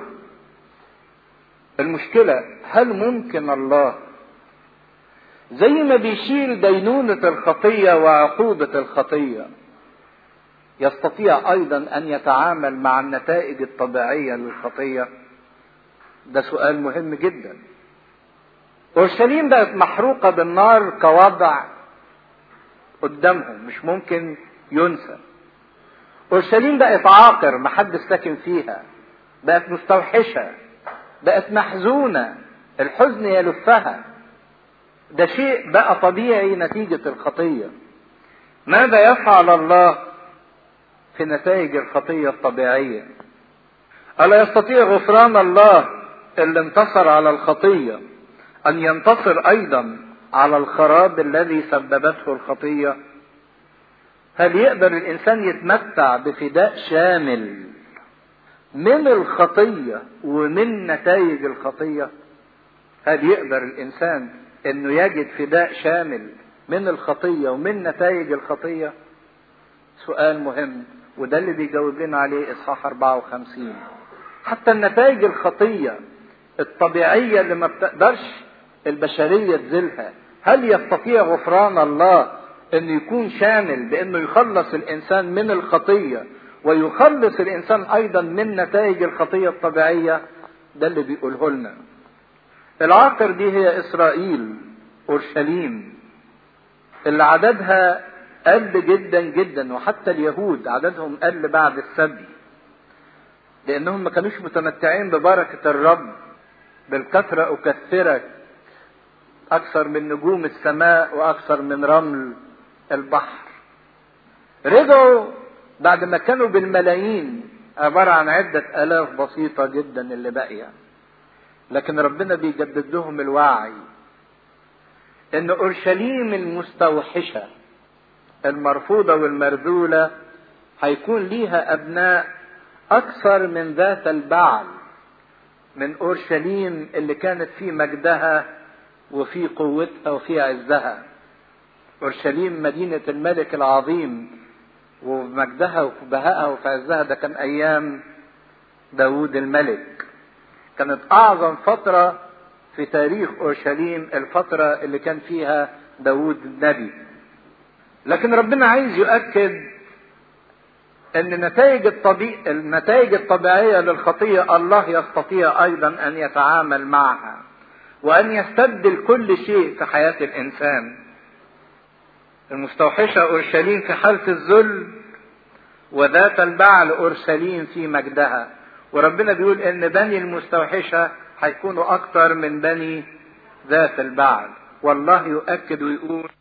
المشكلة هل ممكن الله زي ما بيشيل دينونة الخطية وعقوبة الخطية يستطيع أيضا أن يتعامل مع النتائج الطبيعية للخطية ده سؤال مهم جدا أورشليم بقت محروقة بالنار كوضع قدامهم مش ممكن ينسى أورشليم بقت عاقر محدش ساكن فيها بقت مستوحشة بقت محزونة الحزن يلفها ده شيء بقى طبيعي نتيجة الخطية ماذا يفعل الله في نتائج الخطية الطبيعية ألا يستطيع غفران الله اللي انتصر على الخطية أن ينتصر أيضا على الخراب الذي سببته الخطية هل يقدر الإنسان يتمتع بفداء شامل من الخطية ومن نتائج الخطية هل يقدر الإنسان انه يجد فداء شامل من الخطية ومن نتائج الخطية سؤال مهم وده اللي بيجاوب لنا عليه اصحاح 54 حتى النتائج الخطية الطبيعية اللي ما بتقدرش البشرية تزيلها هل يستطيع غفران الله انه يكون شامل بانه يخلص الانسان من الخطية ويخلص الانسان ايضا من نتائج الخطية الطبيعية ده اللي بيقوله لنا العاقر دي هي اسرائيل اورشليم اللي عددها قل جدا جدا وحتى اليهود عددهم قل بعد السبي لانهم ما كانوش متمتعين ببركة الرب بالكثرة اكثرك اكثر من نجوم السماء واكثر من رمل البحر رجعوا بعد ما كانوا بالملايين عبارة عن عدة آلاف بسيطة جدا اللي باقية لكن ربنا بيجدد لهم الوعي ان اورشليم المستوحشة المرفوضة والمرذولة هيكون ليها ابناء اكثر من ذات البعل من اورشليم اللي كانت في مجدها وفي قوتها وفي عزها اورشليم مدينة الملك العظيم ومجدها وفي بهائها وفي عزها ده كان ايام داوود الملك كانت اعظم فترة في تاريخ اورشليم الفترة اللي كان فيها داوود النبي لكن ربنا عايز يؤكد ان نتائج الطبيعي النتائج الطبيعية للخطية الله يستطيع ايضا ان يتعامل معها وان يستبدل كل شيء في حياة الانسان المستوحشة اورشليم في حالة الذل وذات البعل اورشليم في مجدها وربنا بيقول ان بني المستوحشة هيكونوا اكتر من بني ذات البعل والله يؤكد ويقول